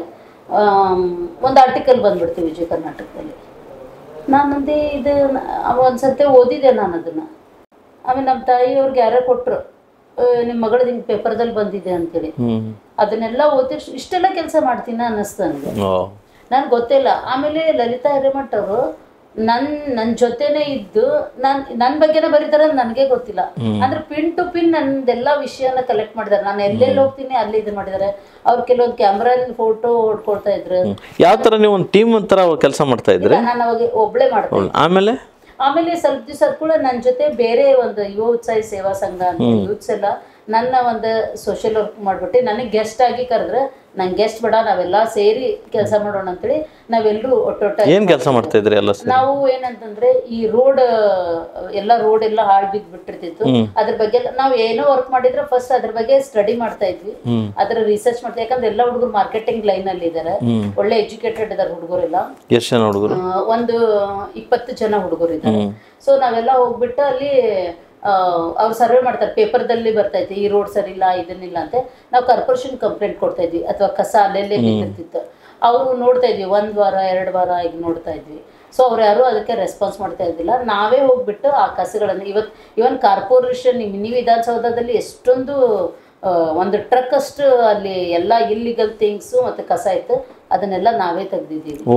ಒಂದು ಆರ್ಟಿಕಲ್ ಬಂದ್ಬಿಡ್ತೀವಿ ವಿಜಯ ಕರ್ನಾಟಕದಲ್ಲಿ ನಾನಂದೇ ಇದು ಒಂದು ಸತಿ ಓದಿದೆ ನಾನು ಅದನ್ನು ಆಮೇಲೆ ನಮ್ಮ ತಾಯಿಯವ್ರಿಗೆ ಯಾರೋ ಕೊಟ್ಟರು ನಿಮ್ಮ ಮಗಳದ್ದು ಹಿಂಗೆ ಪೇಪರ್ದಲ್ಲಿ ಬಂದಿದೆ ಅಂತೇಳಿ ಹ್ಮ್ ಅದನ್ನೆಲ್ಲ ಓದಿ ಇಷ್ಟೆಲ್ಲ ಕೆಲಸ ಮಾಡ್ತೀನ ಅನ್ನಿಸ್ತು ನನಗೆ ಓ ನನ್ಗೆ ಗೊತ್ತಿಲ್ಲ ಆಮೇಲೆ ಲಲಿತಾ ಹಿರೇಮಠ್ ಅವರು ನನ್ ನನ್ನ ಜೊತೆನೇ ಇದ್ದು ನನ್ ನನ್ನ ಬಗ್ಗೆನೇ ಬರೀತಾರೆ ನನಗೆ ಗೊತ್ತಿಲ್ಲ ಅಂದ್ರೆ ಪಿನ್ ಟು ಪಿನ್ ನಂದೆಲ್ಲ ವಿಷಯನ ಕಲೆಕ್ಟ್ ಮಾಡಿದ್ದಾರೆ ನಾನು ಎಲ್ಲೆಲ್ಲಿ ಹೋಗ್ತೀನಿ ಅಲ್ಲಿ ಇದು ಮಾಡಿದ್ದಾರೆ ಅವ್ರು ಕೆಲವೊಂದು ಕ್ಯಾಮ್ರಲ್ಲಿ ಫೋಟೋ ಹೊಡ್ಕೊಳ್ತಾ ಇದ್ರು ಯಾವ ಥರ ನೀವು ಒಂದು ಟೀಮ್ ಒಂಥರ ಕೆಲಸ ಮಾಡ್ತಾ ಇದ್ರಿ ನಾನು ಅವಾಗ ಒಬ್ಳೆ ಮಾಡ್ತೀನಿ ಆಮೇಲೆ ಆಮೇಲೆ ಸ್ವಲ್ಪ ದಿವಸ ಕೂಡ ನನ್ನ ಜೊತೆ ಬೇರೆ ಒಂದು ಯುವ ಉತ್ಸಾಹಿ ಸೇವಾ ಸಂಘ ಅಂತ ಯೂತ್ಸ್ ಎಲ್ಲ ನನ್ನ ಒಂದು ಸೋಷಿಯಲ್ ವರ್ಕ್ ಮಾಡ್ಬಿಟ್ಟು ನನಗೆ ಗೆಸ್ಟ್ ಆಗಿ ಕರೆದ್ರೆ ನಂಗೆ ಗೆಸ್ಟ್ ಬೇಡ ನಾವೆಲ್ಲ ಸೇರಿ ಕೆಲಸ ಮಾಡೋಣ ಅಂತೇಳಿ ನಾವೆಲ್ಲರೂ ಒಟ್ಟೊಟ್ಟಾಗಿ ಏನು ಕೆಲಸ ಮಾಡ್ತಾ ಇದ್ರಿ ಎಲ್ಲ ಸೇರಿ ನಾವು ಏನಂತಂದ್ರೆ ಈ ರೋಡ್ ಎಲ್ಲ ರೋಡ್ ಎಲ್ಲ ಹಾಳು ಬಿದ್ದು ಬಿಟ್ಟಿರ್ತಿತ್ತು ಅದ್ರ ಬಗ್ಗೆ ಎಲ್ಲ- ನಾವು ಏನೋ ವರ್ಕ್ ಮಾಡಿದ್ರೆ ಫಸ್ಟ್ ಅದ್ರ ಬಗ್ಗೆ ಸ್ಟಡಿ ಮಾಡ್ತಾ ಇದ್ವಿ ಹ್ಮ್. ಅದ್ರ ರಿಸರ್ಚ್ ಮಾಡ್ತಾ ಯಾಕಂದ್ರೆ ಎಲ್ಲ ಹುಡುಗರು ಮಾರ್ಕೆಟಿಂಗ್ ಲೈನ್ ಅಲ್ಲಿ ಇದಾರೆ ಹ್ಮ್. ಒಳ್ಳೆ ಎಜುಕೇಟೆಡ್ ಇದಾರೆ ಹುಡುಗರೆಲ್ಲ ಎಷ್ಟು ಜನ ಹುಡುಗರು ಆ, ಒಂದು ಇಪ್ಪತ್ತು ಜನ ಹುಡುಗರು ಇದ್ದಾರೆ ಸೊ ನಾವೆಲ್ಲ ಹೋಗ್ಬಿಟ್ಟು ಅಲ್ಲಿ ಅವ್ರು ಸರ್ವೆ ಮಾಡ್ತಾರೆ ಪೇಪರ್ದಲ್ಲಿ ಬರ್ತೈತೆ ಈ ರೋಡ್ ಸರಿ ಇಲ್ಲ ಇದನ್ನಿಲ್ಲ ಅಂತ ನಾವು ಕಾರ್ಪೊರೇಷನ್ ಕಂಪ್ಲೇಂಟ್ ಕೊಡ್ತಾ ಇದ್ವಿ ಅಥವಾ ಕಸ ಅಲ್ಲೆಲ್ಲೇ ಬಿದ್ದಿರ್ತಿತ್ತು ಅವರು ನೋಡ್ತಾ ಇದ್ವಿ ಒಂದು ವಾರ ಎರಡು ವಾರ ಈಗ ನೋಡ್ತಾ ಇದ್ವಿ ಸೊ ಅವ್ರು ಯಾರು ಅದಕ್ಕೆ ರೆಸ್ಪಾನ್ಸ್ ಮಾಡ್ತಾ ಇದ್ದಿಲ್ಲ ನಾವೇ ಹೋಗ್ಬಿಟ್ಟು ಆ ಕಸಗಳನ್ನು ಇವತ್ತು ಇವನ್ ಕಾರ್ಪೊರೇಷನ್ ಮಿನಿ ವಿಧಾನಸೌಧದಲ್ಲಿ ಎಷ್ಟೊಂದು ಆ, ಒಂದು ಟ್ರಕ್ ಅಷ್ಟು ಅಲ್ಲಿ ಎಲ್ಲ ಇಲ್ಲಿಗಲ್ ಥಿಂಗ್ಸು ಮತ್ತು ಕಸ ಇತ್ತು ಅದನ್ನೆಲ್ಲ ನಾವೇ ತೆಗ್ದಿದ್ದೀವಿ ಓ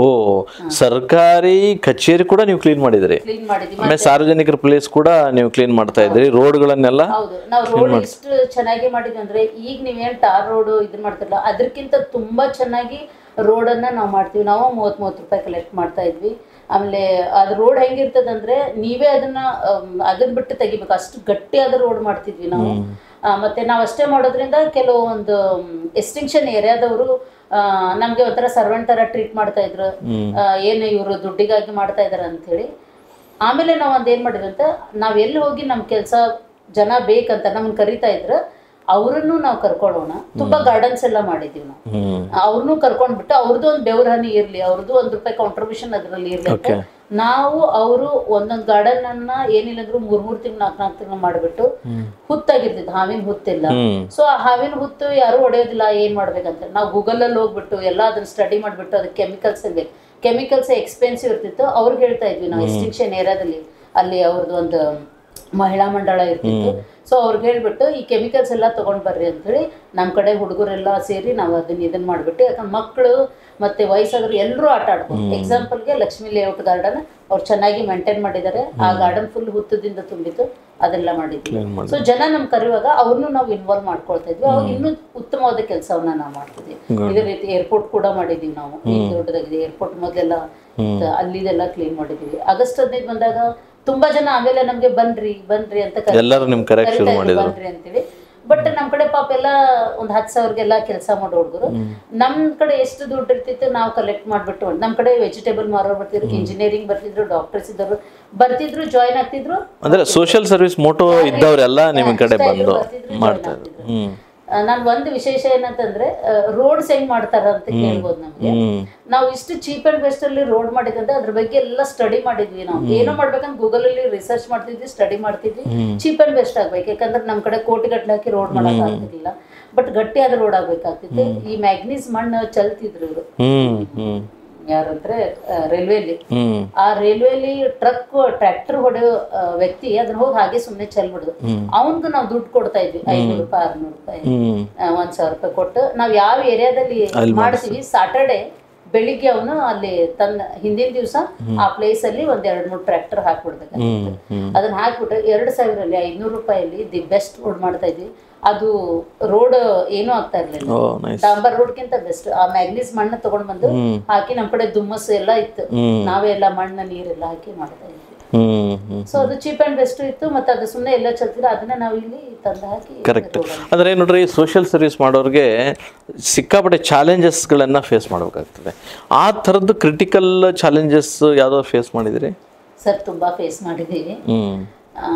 ಸರ್ಕಾರಿ ಕಚೇರಿ ಕೂಡ ನೀವು ಕ್ಲೀನ್ ಮಾಡಿದ್ರಿ ಕ್ಲೀನ್ ಮಾಡಿದ್ವಿ ಆಮೇಲೆ ಸಾರ್ವಜನಿಕರ ಪ್ಲೇಸ್ ಕೂಡ ನೀವು ಕ್ಲೀನ್ ಮಾಡ್ತಾ ಇದ್ರಿ ರೋಡ್ಗಳನ್ನೆಲ್ಲ ಹೌದು ನಾವು ರೋಡ್ ಎಷ್ಟು ಚೆನ್ನಾಗಿ ಮಾಡಿದ್ವಿ ಅಂದ್ರೆ ಈಗ ನೀವೇನ್ ಟಾರ್ ರೋಡ್ ಇದನ್ನ ಮಾಡ್ತಿರಲ್ಲ ಅದಕ್ಕಿಂತ ತುಂಬಾ ಚೆನ್ನಾಗಿ ರೋಡನ್ನ ನಾವು ಮಾಡ್ತೀವಿ ನಾವು ಮೂವತ್ತ್ ಮೂವತ್ತು ರೂಪಾಯಿ ಕಲೆಕ್ಟ್ ಮಾಡ್ತಾ ಇದ್ವಿ ಆಮೇಲೆ ಅದು ರೋಡ್ ಹೆಂಗಿರ್ತದಂದ್ರೆ ನೀವೇ ಅದನ್ನ ಅಗದ್ ಬಿಟ್ಟು ತೆಗಿಬೇಕು ಅಷ್ಟು ಗಟ್ಟಿಯಾದ ರೋಡ್ ಮಾಡ್ತಿದ್ವಿ ನಾವು ಆ, ಮತ್ತೆ ನಾವು ಅಷ್ಟೇ ಮಾಡೋದ್ರಿಂದ ಕೆಲವೊಂದು ಎಸ್ಟಿಂಕ್ಷನ್ ಏರಿಯಾದವರು ನಮ್ಗೆ ಒಂಥರ ಸರ್ವೆಂಟ್ ತರ ಟ್ರೀಟ್ ಮಾಡ್ತಾ ಇದ್ರು ಆ, ಏನು ಇವರು ದುಡ್ಡಿಗಾಗಿ ಮಾಡ್ತಾ ಇದಾರೆ ಅಂತ ಹೇಳಿ ಆಮೇಲೆ ನಾವು ಒಂದ್ ಏನ್ ಮಾಡಿದ್ವಿ ಅಂತ ನಾವ್ ಎಲ್ಲಿ ಹೋಗಿ ನಮ್ ಕೆಲ್ಸ ಜನ ಬೇಕಂತ ನಮ್ಮನ್ನ ಕರಿತಾ ಇದ್ರು ಅವ್ರನ್ನು ನಾವು ಕರ್ಕೊಳ್ಳೋಣ ತುಂಬಾ ಗಾರ್ಡನ್ಸ್ ಎಲ್ಲ ಮಾಡಿದೀವಿ ನಾವು ಹ್ಮ್ ಅವ್ರನ್ನೂ ಕರ್ಕೊಂಡ್ಬಿಟ್ಟು ಅವ್ರದ್ದು ಒಂದು ಬೆವ್ರ ಹನಿ ಇರ್ಲಿ ಅವ್ರದ್ದು ಒಂದ್ ರೂಪಾಯಿ ಕಾಂಟ್ರಿಬ್ಯೂಷನ್ ಅದ್ರಲ್ಲಿ ಇರ್ಲಿ ಅಂತ Okay. ನಾವು ಅವರು ಒಂದೊಂದ್ ಗಾರ್ಡನ್ ಅನ್ನ ಏನಿಲ್ಲ ಅಂದ್ರೂ ಮೂರ್ ಮೂರ್ ತಿಂಗಳು ನಾಲ್ಕು ನಾಲ್ಕು ತಿಂಗಳು ಮಾಡ್ಬಿಟ್ಟು ಹುತ್ತಾಗಿರ್ತಿತ್ತು ಹಾವಿನ ಹುತ್ತಿಲ್ಲ ಹ್ಮ್ ಸೊ ಆ ಹಾವಿನ ಹುತ್ತು ಯಾರು ಹೊಡೆಯೋದಿಲ್ಲ ಏನ್ ಮಾಡ್ಬೇಕಂತ ನಾವು ಗೂಗಲ್ ಅಲ್ಲಿ ಹೋಗ್ಬಿಟ್ಟು ಎಲ್ಲ ಅದನ್ನ ಸ್ಟಡಿ ಮಾಡ್ಬಿಟ್ಟು ಅದಕ್ಕೆ ಕೆಮಿಕಲ್ಸ್ ಇರ್ಬೇಕು ಕೆಮಿಕಲ್ಸ್ ಎಕ್ಸ್ಪೆನ್ಸಿವ್ ಇರ್ತಿತ್ತು ಅವ್ರಿಗೆ ಹೇಳ್ತಾ ಇದ್ವಿ ನಾವು ಎಸ್ಟಿಂಕ್ಷನ್ ಏರಿಯಾದಲ್ಲಿ ಅಲ್ಲಿ ಅವ್ರದ್ದು ಒಂದು ಮಹಿಳಾ ಮಂಡಳ ಇರ್ತಿತ್ತು ಸೊ ಅವ್ರಿಗೆ ಹೇಳ್ಬಿಟ್ಟು ಈ ಕೆಮಿಕಲ್ಸ್ ಎಲ್ಲ ತಗೊಂಡ್ ಬರ್ರಿ ಅಂತೇಳಿ ನಮ್ಮ ಕಡೆ ಹುಡುಗರೆಲ್ಲ ಸೇರಿ ನಾವು ಅದನ್ನ ಇದನ್ನ ಮಾಡ್ಬಿಟ್ಟು ಯಾಕಂದ್ರೆ ಮಕ್ಕಳು ಮತ್ತೆ ವಯಸ್ಸಾದ್ರು ಎಲ್ಲರೂ ಆಟ ಆಡ್ಬೋದು ಎಕ್ಸಾಂಪಲ್ಗೆ ಲಕ್ಷ್ಮೀ ಲೇಔಟ್ ಗಾರ್ಡನ್ ಅವ್ರು ಚೆನ್ನಾಗಿ ಮೇಂಟೈನ್ ಮಾಡಿದ್ದಾರೆ ಆ ಗಾರ್ಡನ್ ಫುಲ್ ಹುತ್ತದಿಂದ ತುಂಬಿತ್ತು ಅದೆಲ್ಲ ಮಾಡಿದ್ವಿ Clean ಮಾಡಿ. ಸೊ ಜನ ನಮ್ ಕರೆಯುವಾಗ ಅವ್ರನ್ನು ನಾವು ಇನ್ವಾಲ್ವ್ ಮಾಡ್ಕೊಳ್ತಾ ಇದ್ವಿ ಅವಾಗ ಇನ್ನೂ ಉತ್ತಮವಾದ ಕೆಲಸವನ್ನ ನಾವು ಮಾಡ್ತಿದ್ವಿ ಇದೇ ರೀತಿ ಏರ್ಪೋರ್ಟ್ ಕೂಡ ಮಾಡಿದೀವಿ ನಾವು ಈ ದೊಡ್ಡದಾಗಿದೆ ಏರ್ಪೋರ್ಟ್ ಮೊದಲೆಲ್ಲ ಇತ್ತು, ಅಲ್ಲಿದೆಲ್ಲ ಕ್ಲೀನ್ ಮಾಡಿದೀವಿ ಆಗಸ್ಟ್ ಹದಿನೈದು ಬಂದಾಗ ತುಂಬಾ ಜನ ಆಮೇಲೆ ನಮ್ಗೆ ಬನ್ರಿ ಬನ್ರಿ ಅಂತ ಕರೀತಾರೆ. ಎಲ್ಲರೂ ನಿಮ್ ಕರೆಕ್ಟ್ ಶುರು ಕರಿತಾ ಇದ್ರು, ಮಾಡಿದ್ರು ಬನ್ರಿ ಅಂತೇಳಿ ಬಟ್ ನಮ್ ಕಡೆ ಪಾಪ ಎಲ್ಲ ಒಂದ್ ಹತ್ತು ಸಾವಿರಗೆಲ್ಲ ಕೆಲಸ ಮಾಡೋ ಹುಡುಗರು ನಮ್ ಕಡೆ ಎಷ್ಟು ದುಡ್ಡು ಇರ್ತಿತ್ತು ನಾವು ಕಲೆಕ್ಟ್ ಮಾಡ್ಬಿಟ್ಟು ನಮ್ ಕಡೆ ವೆಜಿಟೇಬಲ್ ಮಾರೋರು ಬರ್ತಿದ್ರು ಇಂಜಿನಿಯರಿಂಗ್ ಬರ್ತಿದ್ರು ಡಾಕ್ಟರ್ಸ್ ಇದ್ದವರು ಬರ್ತಿದ್ರು ಜಾಯ್ನ್ ಆಗ್ತಿದ್ರು ಅಂದ್ರೆ ಸೋಷಿಯಲ್ ಸರ್ವಿಸ್ ಮೋಟೋ ಇದ್ದವರೆಲ್ಲ ನಿಮ್ ಕಡೆ ಇಷ್ಟ ಇದ್ರು, ಬಂದು ಬರ್ತಿದ್ರು, join ಮಾಡ್ತಾ ಇದ್ರು ಆಗ್ತಿದ್ರು. ಹ್ಮ್ ನಾನು ಒಂದು ವಿಶೇಷ ಏನಂತಂದ್ರೆ ರೋಡ್ಸ್ ಹೆಂಗ್ ಮಾಡ್ತಾರ ಅಂತ ಕೇಳ್ಬೋದು ನಮ್ಗೆ ಹ್ಮ್ ನಾವು ಇಷ್ಟು ಚೀಪ್ ಅಂಡ್ ಬೆಸ್ಟ್ ಅಲ್ಲಿ ರೋಡ್ ಮಾಡಿದಂದ್ರೆ ಅದ್ರ ಬಗ್ಗೆ ಎಲ್ಲ ಸ್ಟಡಿ ಮಾಡಿದ್ವಿ ನಾವು ಏನೋ ಮಾಡ್ಬೇಕಂತ ಗೂಗಲ್ ಅಲ್ಲಿ ರಿಸರ್ಚ್ ಮಾಡ್ತಿದ್ವಿ ಸ್ಟಡಿ ಮಾಡ್ತಿದ್ವಿ ಚೀಪ್ ಅಂಡ್ ಬೆಸ್ಟ್ ಆಗ್ಬೇಕು ಯಾಕಂದ್ರೆ ನಮ್ ಕಡೆ ಕೋಟಿ ಗಟ್ಟಲೆ ಹಾಕಿ ರೋಡ್ ಮಾಡಕ್ ಆಗ್ತಿರ್ಲಿಲ್ಲ ಬಟ್ ಗಟ್ಟಿಯಾದ ರೋಡ್ ಆಗ್ಬೇಕಾಗ್ತಿತ್ತು ಈ ಮ್ಯಾಗ್ನೀಸ್ ಮಣ್ಣು ಚಲ್ತಿದ್ರು ಇವರು ಹ್ಮ್ ಹ್ಮ್ ಯಾರಂದ್ರೆ ರೈಲ್ವೆಲಿ ಹ್ಮ್ ಆ ರೈಲ್ವೆಲಿ ಟ್ರಕ್ ಟ್ರ್ಯಾಕ್ಟರ್ ಹೊಡೆಯೋ ಆ, ವ್ಯಕ್ತಿ ಅದನ್ನ ಹೋಗಿ ಹಾಗೆ ಸುಮ್ಮನೆ ಚೆಲ್ಬಿಡುದು ಅವನ್ಗೂ ನಾವು ದುಡ್ಡು ಕೊಡ್ತಾ ಇದ್ವಿ ಐನೂರು ರೂಪಾಯಿ ಆರ್ನೂರು ರೂಪಾಯಿ ಹ್ಮ್ ಆ, ಒಂದ್ ಸಾವಿರ ರೂಪಾಯಿ ಕೊಟ್ಟು ನಾವ್ ಯಾವ ಏರಿಯಾದಲ್ಲಿ ಮಾಡ್ತೀವಿ ಸಾಟರ್ಡೆ ಬೆಳಿಗ್ಗೆ ಅವನು ಅಲ್ಲಿ ತನ್ನ ಹಿಂದಿನ ದಿವಸ ಆ ಪ್ಲೇಸ್ ಅಲ್ಲಿ ಒಂದ್ ಎರಡ್ ಮೂರ್ ಟ್ರ್ಯಾಕ್ಟರ್ ಹಾಕ್ಬಿಡ್ಬೇಕು ಹ್ಮ್ ಹ್ಮ್ ಅದನ್ನ ಹಾಕ್ಬಿಟ್ಟು ಎರಡು ಸಾವಿರಲ್ಲಿ ಐನೂರು ರೂಪಾಯಲ್ಲಿ ದಿ ಬೆಸ್ಟ್ ರೋಡ್ ಮಾಡ್ತಾ ಇದ್ವಿ ಅದು ರೋಡ್ ಏನೂ ಆಗ್ತಾ ಇರ್ಲಿಲ್ಲ ಓ ನೈಸ್ ಡಾಂಬರ್ ರೋಡ್ಗಿಂತ ಬೆಸ್ಟ್ ಆ ಮ್ಯಾಗ್ನೀಸ್ ಮಣ್ಣು ತಗೊಂಡ್ ಬಂದು ಹ್ಮ್. ಹಾಕಿ ನಮ್ ಕಡೆ ದುಮ್ಮಸ್ಸು ಎಲ್ಲ ಇತ್ತು ಹ್ಮ್ ನಾವೇ ಎಲ್ಲ ಮಣ್ಣ ನೀರೆಲ್ಲ ಹಾಕಿ ಮಾಡ್ತಾ ಇದ್ವಿ ಹ್ಮ್ ಹ್ಮ್ ಸೊ ಅದು ಚೀಪ್ ಅಂಡ್ ಬೆಸ್ಟ್ ಇತ್ತು ಮತ್ತೆ ಅದು ಸುಮ್ಮನೆ ಎಲ್ಲ ಚಲ್ತಿಲ್ಲ ಅದನ್ನ ನಾವು ಇಲ್ಲಿ ತಂದು ಹಾಕಿ ಕರೆಕ್ಟ್ ಅಂದ್ರೆ ನೋಡ್ರಿ ಸೋಷಿಯಲ್ ಸರ್ವಿಸ್ ಮಾಡೋರಿಗೆ ಸಿಕ್ಕಾಪಟ್ಟೆ ಚಾಲೆಂಜಸ್ಗಳನ್ನು ಫೇಸ್ ಮಾಡಬೇಕಾಗ್ತದೆ ಆ ಥರದ್ದು ಕ್ರಿಟಿಕಲ್ ಚಾಲೆಂಜಸ್ ಯಾವುದೋ ಫೇಸ್ ಮಾಡಿದಿರಿ ಸರ್ ತುಂಬಾ ಫೇಸ್ ಮಾಡಿದೀವಿ ಹ್ಮ್ ಆ,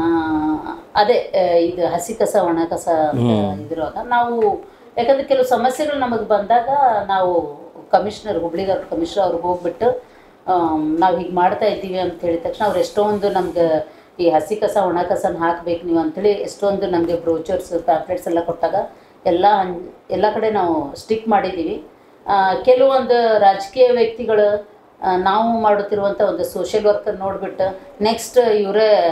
ಅದೇ ಆ, ಇದು ಹಸಿ ಕಸ ಒಣ ಕಸ ಅಂತ ಇದ್ರುವಾಗ ನಾವು ಯಾಕಂದ್ರೆ ಕೆಲವು ಸಮಸ್ಯೆಗಳು ನಮಗೆ ಬಂದಾಗ ನಾವು ಕಮಿಷನರ್ ಹುಬ್ಳಿಗಾರ್ ಕಮಿಷನರ್ ಅವ್ರಿಗೆ ಹೋಗ್ಬಿಟ್ಟು ನಾವು ಹೀಗೆ ಮಾಡ್ತಾ ಇದ್ದೀವಿ ಅಂತ ಹೇಳಿದ ತಕ್ಷಣ ಅವ್ರು ಎಷ್ಟೊಂದು ನಮ್ಗೆ ಈ ಹಸಿ ಕಸ ಒಣ ಕಸನ ಹಾಕ್ಬೇಕು ನೀವು ಅಂತೇಳಿ ಎಷ್ಟೊಂದು ನಮಗೆ ಬ್ರೋಚರ್ಸ್ ಪ್ಯಾಪ್ಲೆಟ್ಸ್ ಎಲ್ಲ ಕೊಟ್ಟಾಗ ಎಲ್ಲ ಹಂಗ್- ಎಲ್ಲ ಕಡೆ ನಾವು ಸ್ಟಿಕ್ ಮಾಡಿದ್ದೀವಿ ಆ, ಕೆಲವೊಂದು ರಾಜಕೀಯ ವ್ಯಕ್ತಿಗಳು ಆ, ನಾವು ಮಾಡುತ್ತಿರುವಂಥ ಒಂದು ಸೋಷಿಯಲ್ ವರ್ಕರ್ ನೋಡಿಬಿಟ್ಟು ನೆಕ್ಸ್ಟ್ ಇವರೇ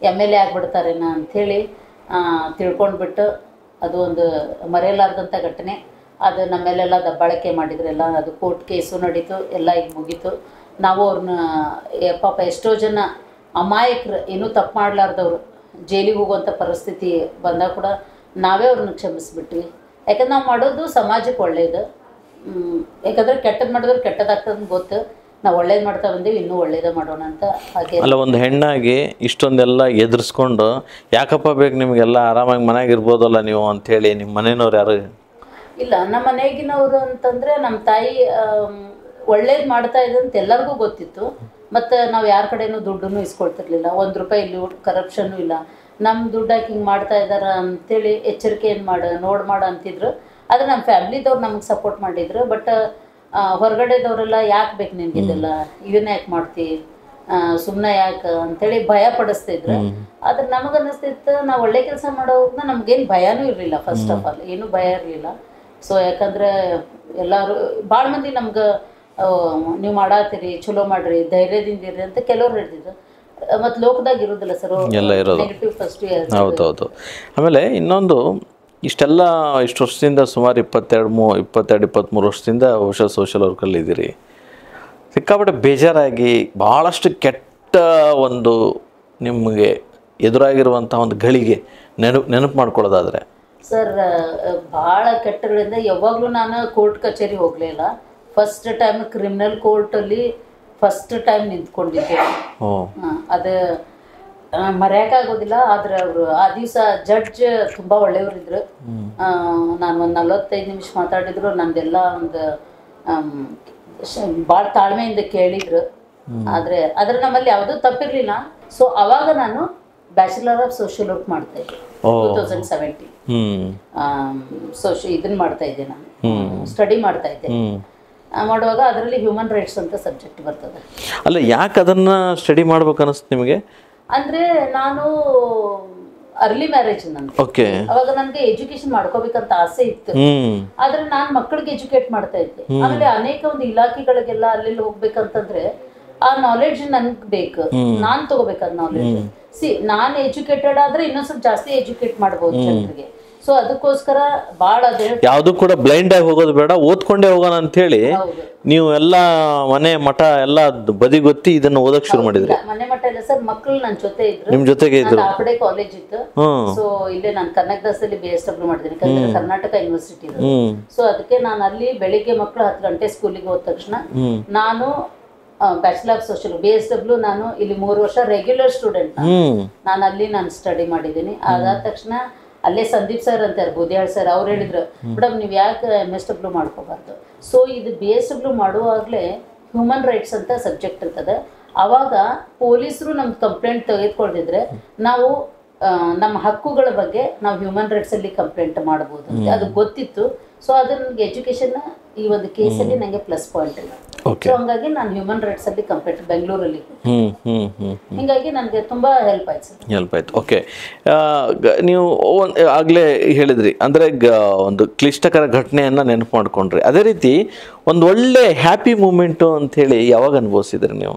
ಎಮ್ ಎಲ್ ಎ ಆಗ್ಬಿಡ್ತಾರೇನ ಅಂಥೇಳಿ ತಿಳ್ಕೊಂಡ್ಬಿಟ್ಟು ಅದು ಒಂದು ಮರೆಯಲಾರ್ದಂಥ ಘಟನೆ ಅದು ನಮ್ಮ ಮೇಲೆಲ್ಲ ದಬ್ಬಾಳಿಕೆ ಮಾಡಿದ್ರೆಲ್ಲ ಅದು ಕೋರ್ಟ್ ಕೇಸು ನಡೀತು ಎಲ್ಲ ಈಗ ಮುಗೀತು ನಾವು ಅವ್ರನ್ನ ಏ- ಪಾಪ ಎಷ್ಟೋ ಜನ ಅಮಾಯಕರು ಏನೂ ತಪ್ಪು ಮಾಡಲಾರ್ದವ್ರು ಜೈಲಿಗೆ ಹೋಗುವಂಥ ಪರಿಸ್ಥಿತಿ ಬಂದಾಗ ಕೂಡ ನಾವೇ ಅವ್ರನ್ನ ಕ್ಷಮಿಸ್ಬಿಟ್ವಿ ಯಾಕಂದ್ರೆ ನಾವು ಮಾಡೋದು ಸಮಾಜಕ್ಕೆ ಒಳ್ಳೆಯದು ಹ್ಮ್, ಯಾಕಂದ್ರೆ ಕೆಟ್ಟದ್ದು ಮಾಡಿದ್ರೆ ಕೆಟ್ಟದಾಗ್ತದೆ ಅಂತ ಗೊತ್ತು ನಾವು ಒಳ್ಳೇದು ಮಾಡ್ತಾ ಬಂದೀವಿ ಇನ್ನೂ ಒಳ್ಳೇದೇ ಮಾಡೋಣ ಅಂತ ಹಾಗೆ ಅಲ್ಲ ಒಂದು ಹೆಣ್ಣಾಗಿ ಇಷ್ಟೊಂದೆಲ್ಲ ಎದುರಿಸ್ಕೊಂಡು ಯಾಕಪ್ಪ ಬೇಕು ನಿಮಗೆಲ್ಲ ಆರಾಮಾಗಿ ಮನೆಯಾಗ ಇರ್ಬೋದಲ್ಲ ನೀವು ಅಂಥೇಳಿ ನಿಮ್ಮ ಮನೆಯವ್ರು ಯಾರು ಇಲ್ಲ ನಮ್ಮ ಮನೆಗಿನವರು ಅಂತಂದ್ರೆ ನಮ್ಮ ತಾಯಿ ಒಳ್ಳೇದು ಮಾಡ್ತಾ ಇದೆ ಅಂತ ಎಲ್ಲರಿಗೂ ಗೊತ್ತಿತ್ತು ಮತ್ತು ನಾವು ಯಾರ ಕಡೆನೂ ದುಡ್ಡನ್ನು ಇಸ್ಕೊಳ್ತಿರ್ಲಿಲ್ಲ ಒಂದು ರೂಪಾಯಿ ಇಲ್ಲಿ ಕರಪ್ಷನ್ನು ಇಲ್ಲ ನಮ್ಮ ದುಡ್ಡು ಹಾಕಿ ಹಿಂಗೆ ಮಾಡ್ತಾ ಇದ್ದಾರೆ ಅಂತೇಳಿ ಎಚ್ಚರಿಕೆ ಏನು ಮಾಡು ನೋಡಿ ಮಾಡು ಅಂತಿದ್ರು ಆದರೆ ನಮ್ಮ ಫ್ಯಾಮ್ಲಿದವ್ರು ನಮಗೆ ಸಪೋರ್ಟ್ ಮಾಡಿದ್ರು ಬಟ್ ಹೊರಗಡೆದವರೆಲ್ಲ ಯಾಕೆ ಬೇಕು ನಿನ್ಗೆ ಇದೆಲ್ಲ ಇದನ್ನ ಯಾಕೆ ಮಾಡ್ತಿ ಸುಮ್ಮನೆ ಯಾಕೆ ಅಂತೇಳಿ ಭಯ ಪಡಿಸ್ತಿದ್ರು ಆದ್ರೆ ನಮಗೆ ಅನ್ನಿಸ್ತಿತ್ತು ನಾವು ಒಳ್ಳೆ ಕೆಲಸ ಮಾಡೋವಾಗ ನಮ್ಗೇನು ಭಯನೂ ಇರಲಿಲ್ಲ ಫಸ್ಟ್ ಆಫ್ ಆಲ್ ಏನೂ ಭಯ ಇರಲಿಲ್ಲ ಸೊ ಯಾಕಂದ್ರೆ ಎಲ್ಲರೂ ಭಾಳ ಮಂದಿ ನಮ್ಗೆ ನೀವು ಮಾಡಾತೀರಿ ಚಲೋ ಮಾಡ್ರಿ ಧೈರ್ಯದಿಂದ ಇರ್ರಿ ಅಂತ ಕೆಲವ್ರು ಹೇಳ್ತಿದ್ರು ಮತ್ತು ಲೋಕದಾಗ ಇರೋದಿಲ್ಲ ಸರ್ ಎಲ್ಲ ಇರೋದು. ನೆಗೆಟಿವ್ ಫಸ್ಟ್ ಹೌದೌದು ಆಮೇಲೆ ಇನ್ನೊಂದು ಇಷ್ಟೆಲ್ಲ ಇಷ್ಟು ವರ್ಷದಿಂದ ಸುಮಾರು ಇಪ್ಪತ್ತೆರಡು ಮೂ ಇಪ್ಪತ್ತೆರಡು ಇಪ್ಪತ್ತ್ಮೂರು ವರ್ಷದಿಂದ ಬಹುಶಃ ಸೋಷಿಯಲ್ ವರ್ಕಲ್ಲಿ ಇದ್ದೀರಿ ಸಿಕ್ಕಾಪಟ್ಟೆ ಬೇಜಾರಾಗಿ ಭಾಳಷ್ಟು ಕೆಟ್ಟ ಒಂದು ನಿಮಗೆ ಎದುರಾಗಿರುವಂಥ ಒಂದು ಗಳಿಗೆ ನೆನಪು ನೆನಪು ಮಾಡ್ಕೊಳ್ಳೋದಾದರೆ ಸರ್ ಭಾಳ ಕೆಟ್ಟಗಳಿಂದ ಯಾವಾಗಲೂ ನಾನು ಕೋರ್ಟ್ ಕಚೇರಿ ಹೋಗಲಿಲ್ಲ ಫಸ್ಟ್ ಟೈಮ್ ಕ್ರಿಮಿನಲ್ ಕೋರ್ಟಲ್ಲಿ ಫಸ್ಟ್ ಟೈಮ್ ನಿಂತ್ಕೊಂಡಿದ್ದೆ ಓ ಹಾಂ ಅದು ಮರೆಯೋಕ್ಕಾಗೋದಿಲ್ಲ ಆದರೆ ಅವರು ಆ ದಿವಸ ಜಡ್ಜ್ ತುಂಬ ಒಳ್ಳೆಯವರಿದ್ರು ನಾನು ಒಂದು ನಲವತ್ತೈದು ನಿಮಿಷ ಮಾತಾಡಿದ್ರು ನಂದೆಲ್ಲ ಒಂದು ಭಾಳ ತಾಳ್ಮೆಯಿಂದ ಕೇಳಿದ್ರು ಆದರೆ ಆದರೆ ನಮ್ಮಲ್ಲಿ ಯಾವುದೂ ತಪ್ಪಿರಲಿಲ್ಲ ಸೊ ಅವಾಗ ನಾನು ಬ್ಯಾಚುಲರ್ ಆಫ್ ಸೋಷಿಯಲ್ ವರ್ಕ್ ಮಾಡ್ತಾ ಇದ್ದೆ ಓ. ಟೂ ತೌಸಂಡ್ ಸೆವೆಂಟೀನ್ ಹ್ಞೂ ಸೋಶಿ ಇದನ್ನ ಮಾಡ್ತಾ ಇದ್ದೆ ನಾನು ಸ್ಟಡಿ ಮಾಡ್ತಾ ಇದ್ದೆ ಹ್ಞೂ ಆ, ಮಾಡುವಾಗ ಅದರಲ್ಲಿ ಹ್ಯೂಮನ್ ರೈಟ್ಸ್ ಅಂತ ಸಬ್ಜೆಕ್ಟ್ ಬರ್ತದೆ ಅಲ್ಲ ಯಾಕೆ ಅದನ್ನು ಸ್ಟಡಿ ಮಾಡ್ಬೇಕು ಅನಿಸ್ತು ನಿಮಗೆ ಅಂದ್ರೆ ನಾನು ಅರ್ಲಿ ಮ್ಯಾರೇಜ್ ನಂದು ಓಕೆ ಅವಾಗ ನನಗೆ ಎಜುಕೇಶನ್ ಮಾಡ್ಕೋಬೇಕಂತ ಆಸೆ ಇತ್ತು ಹ್ಞೂ ಆದ್ರೆ ನಾನ್ ಮಕ್ಕಳಿಗೆ ಎಜುಕೇಟ್ ಮಾಡ್ತಾ ಇದ್ದೆ ಆಮೇಲೆ ಅನೇಕ ಒಂದು ಇಲಾಖೆಗಳಿಗೆಲ್ಲ ಅಲ್ಲಿ ಹೋಗ್ಬೇಕಂತಂದ್ರೆ ಆ ನಾಲೆಡ್ಜ್ ನನ್ಗೆ ಬೇಕು ನಾನ್ ತಗೋಬೇಕಾದ ನಾಲೆಡ್ಜ್ ಸಿ ನಾನ್ ಎಜುಕೇಟೆಡ್ ಆದ್ರೆ ಇನ್ನೊಂದ್ ಸ್ವಲ್ಪ ಜಾಸ್ತಿ ಎಜುಕೇಟ್ ಮಾಡ್ಬೋದು ಜನರಿಗೆ ಸೊ ಅದಕ್ಕೋಸ್ಕರ ಭಾಳ ಅದೇ ಯಾವುದು ಕೂಡ ಬ್ಲೈಂಡ್ ಆಗಿ ಹೋಗೋದು ಬೇಡ ಓದ್ಕೊಂಡೇ ಹೋಗೋಣ ಅಂತೇಳಿ ಹೌದು ನೀವು ಎಲ್ಲ ಮನೆ ಮಠ ಎಲ್ಲ ಬದಿಗೊತ್ತಿ ಇದನ್ನು ಓದಕ್ ಶುರು ಮಾಡಿದ್ರಿ ಇಲ್ಲ, ಮನೆ ಮಟ್ಟ ಇಲ್ಲ ಸರ್ ಮಕ್ಕಳು ನನ್ನ ಜೊತೆ ಇದ್ರು ನಿಮ್ ಜೊತೆಗೆ ಇದ್ರು ನಾನು ಆಫ್ ಡೇ ಕಾಲೇಜ್ ಇತ್ತು ಹ್ಮ್ ಸೊ ಇಲ್ಲೇ ನಾನು ಕನಕದಾಸಲ್ಲಿ ಬಿ ಎಸ್ ಡಬ್ಲ್ಯೂ ಮಾಡಿದ್ದೀನಿ ಕನ್ನಡ- ಕರ್ನಾಟಕ ಯೂನಿವರ್ಸಿಟಿ ಇದೆ ಹ್ಮ್ ಸೊ ಅದಕ್ಕೆ ನಾನು ಅಲ್ಲಿ ಬೆಳಿಗ್ಗೆ ಮಕ್ಕಳು ಹತ್ತು ಗಂಟೆ ಸ್ಕೂಲಿಗೆ ಹೋದ ತಕ್ಷಣ ಹ್ಮ್ ನಾನು bachelor of social B S W ನಾನು ಇಲ್ಲಿ ಮೂರು ವರ್ಷ ರೆಗ್ಯುಲರ್ ಸ್ಟೂಡೆಂಟ್ ಹ್ಮ್ ನಾನು ಅಲ್ಲಿ ನಾನು ಸ್ಟಡಿ ಮಾಡಿದ್ದೀನಿ ಅದಾದ ತಕ್ಷಣ ಅಲ್ಲೇ ಸಂದೀಪ್ ಸರ್ ಅಂತಾರೆ ಬುದಿಯಾಳ್ ಸರ್ ಅವ್ರು ಹೇಳಿದ್ರು ಮೇಡಮ್ ನೀವು ಯಾಕೆ ಎಮ್ ಎಸ್ ಡಬ್ಲ್ಯೂ ಮಾಡ್ಕೋಬಾರ್ದು ಸೊ ಇದು ಬಿ ಎಸ್ ಡಬ್ಲ್ಯೂ ಮಾಡುವಾಗಲೇ ಹ್ಯೂಮನ್ ರೈಟ್ಸ್ ಅಂತ ಸಬ್ಜೆಕ್ಟ್ ಇರ್ತದೆ ಆವಾಗ ಪೊಲೀಸರು ನಮ್ಗೆ ಕಂಪ್ಲೇಂಟ್ ತೆಗೆದುಕೊಳ್ದಿದ್ರೆ ನಾವು ಆ, ನಮ್ಮ ಹಕ್ಕುಗಳ ಬಗ್ಗೆ ನಾವು ಹ್ಯೂಮನ್ ರೈಟ್ಸಲ್ಲಿ ಕಂಪ್ಲೇಂಟ್ ಮಾಡ್ಬೋದು ಅಂತ ಅದು ಗೊತ್ತಿತ್ತು ಸೊ ಅದು ನನಗೆ ಎಜುಕೇಷನ್ ಈ ಒಂದು ಕೇಸಲ್ಲಿ ನನಗೆ ಪ್ಲಸ್ ಪಾಯಿಂಟ್ ಇಲ್ಲ ಓಕೆ ಸೊ ಹಂಗಾಗಿ ನಾನು ಹ್ಯೂಮನ್ ರೈಟ್ಸಲ್ಲಿ ಕಂಪ್ಲೇಂಟ್ ಬೆಂಗಳೂರಲ್ಲಿ ಹ್ಮ್ ಹ್ಮ್ ಹ್ಮ್ ಹಿಂಗಾಗಿ ನನಗೆ ತುಂಬ ಹೆಲ್ಪ್ ಆಯ್ತು ಸರ್ ಹೆಲ್ಪ್ ಆಯ್ತು ಓಕೆ ನೀವು ಒಂದ್ ಆಗಲೇ ಹೇಳಿದ್ರಿ ಅಂದರೆ ಗ ಒಂದು ಕ್ಲಿಷ್ಟಕರ ಘಟನೆಯನ್ನು ನೆನಪು ಮಾಡ್ಕೊಂಡ್ರಿ ಅದೇ ರೀತಿ ಒಂದು ಒಳ್ಳೆ ಹ್ಯಾಪಿ ಮೂಮೆಂಟು ಅಂಥೇಳಿ ಯಾವಾಗ ಅನುಭವಿಸಿದ್ರಿ ನೀವು